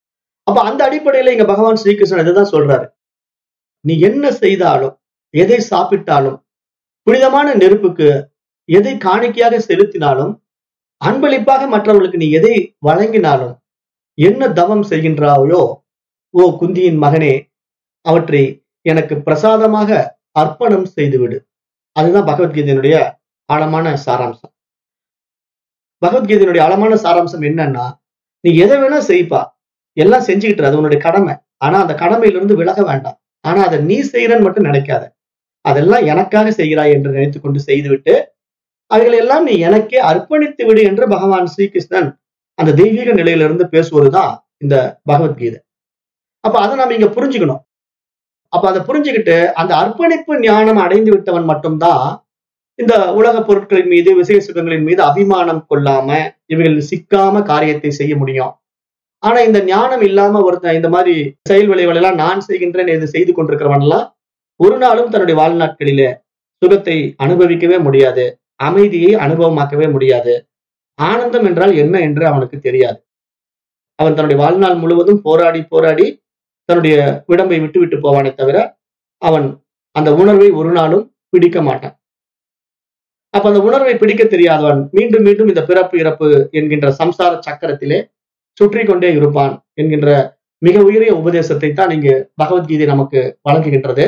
அப்ப அந்த அடிப்படையில இங்க பகவான் ஸ்ரீகிருஷ்ணன் இதுதான் சொல்றாரு நீ என்ன செய்தாலும் எதை சாப்பிட்டாலும் புனிதமான நெருப்புக்கு எதை காணிக்கையாக செலுத்தினாலும் அன்பளிப்பாக மற்றவர்களுக்கு நீ எதை வழங்கினாலும் என்ன தவம் செய்கின்றாயோ ஓ குந்தியின் மகனே அவற்றை எனக்கு பிரசாதமாக அர்ப்பணம் செய்துவிடு அதுதான் பகவத்கீதையினுடைய ஆழமான சாராம்சம் பகவத்கீதையினுடைய ஆழமான சாராம்சம் என்னன்னா நீ எதை வேணா செய்ப்பா எல்லாம் செஞ்சுக்கிட்டு இரு, அது உன்னுடைய கடமை ஆனா அந்த கடமையிலிருந்து விலக வேண்டாம் ஆனா அதை நீ செய்யறன்னு மட்டும் நினைக்காத அதெல்லாம் எனக்காக செய்கிறாய் என்று நினைத்துக் கொண்டு செய்துவிட்டு அவைகளை எல்லாம் நீ எனக்கே அர்ப்பணித்து விடு என்று பகவான் ஸ்ரீகிருஷ்ணன் அந்த தெய்வீக நிலையிலிருந்து பேசுவதுதான் இந்த பகவத்கீதை அப்ப அதை நாம இங்க புரிஞ்சுக்கணும் அப்ப அதை புரிஞ்சுக்கிட்டு அந்த அர்ப்பணிப்பு ஞானம் அடைந்து விட்டவன் மட்டும்தான் இந்த உலக பொருட்களின் மீது விசேஷ சுகங்களின் மீது அபிமானம் கொள்ளாம இவைகள் சிக்காம காரியத்தை செய்ய முடியும் ஆனா இந்த ஞானம் இல்லாம ஒருத்தன் இந்த மாதிரி செயல் விளைவுகள் எல்லாம் நான் செய்கின்றேன் இது செய்து கொண்டிருக்கிறவன் எல்லாம் ஒரு நாளும் தன்னுடைய வாழ்நாட்களிலே சுகத்தை அனுபவிக்கவே முடியாது அமைதியை அனுபவமாக்கவே முடியாது ஆனந்தம் என்றால் என்ன என்று அவனுக்கு தெரியாது அவன் தன்னுடைய வாழ்நாள் முழுவதும் போராடி போராடி தன்னுடைய விடம்பை விட்டு விட்டு போவானே தவிர அவன் அந்த உணர்வை ஒரு நாளும் பிடிக்க மாட்டான் அப்ப அந்த உணர்வை பிடிக்க தெரியாதவன் மீண்டும் மீண்டும் இந்த பிறப்பு இறப்பு என்கின்ற சம்சார சக்கரத்திலே சுற்றி கொண்டே இருப்பான் என்கின்ற மிக உயரிய உபதேசத்தை தான் இங்கு பகவத்கீதை நமக்கு வழங்குகின்றது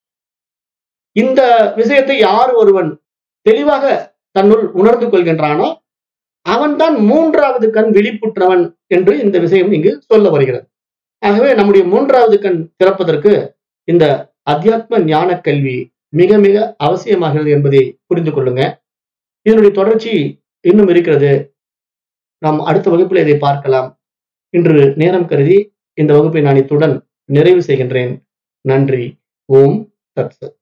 இந்த விஷயத்தை யார் ஒருவன் தெளிவாக தன்னுள் உணர்ந்து கொள்கின்றானோ அவன்தான் மூன்றாவது கண் விழிப்புற்றவன் என்று இந்த விஷயம் இங்கு சொல்ல வருகிறது ஆகவே நம்முடைய மூன்றாவது கண் திறப்பதற்கு இந்த அத்தியாத்ம ஞான கல்வி மிக மிக அவசியமாகிறது என்பதை புரிந்து கொள்ளுங்க இதனுடைய தொடர்ச்சி இன்னும் இருக்கிறது நாம் அடுத்த வகுப்பில் இதை பார்க்கலாம் இன்று நேரம் கருதி இந்த வகுப்பை நான் இத்துடன் நிறைவு செய்கின்றேன் நன்றி ஓம் தத்சத்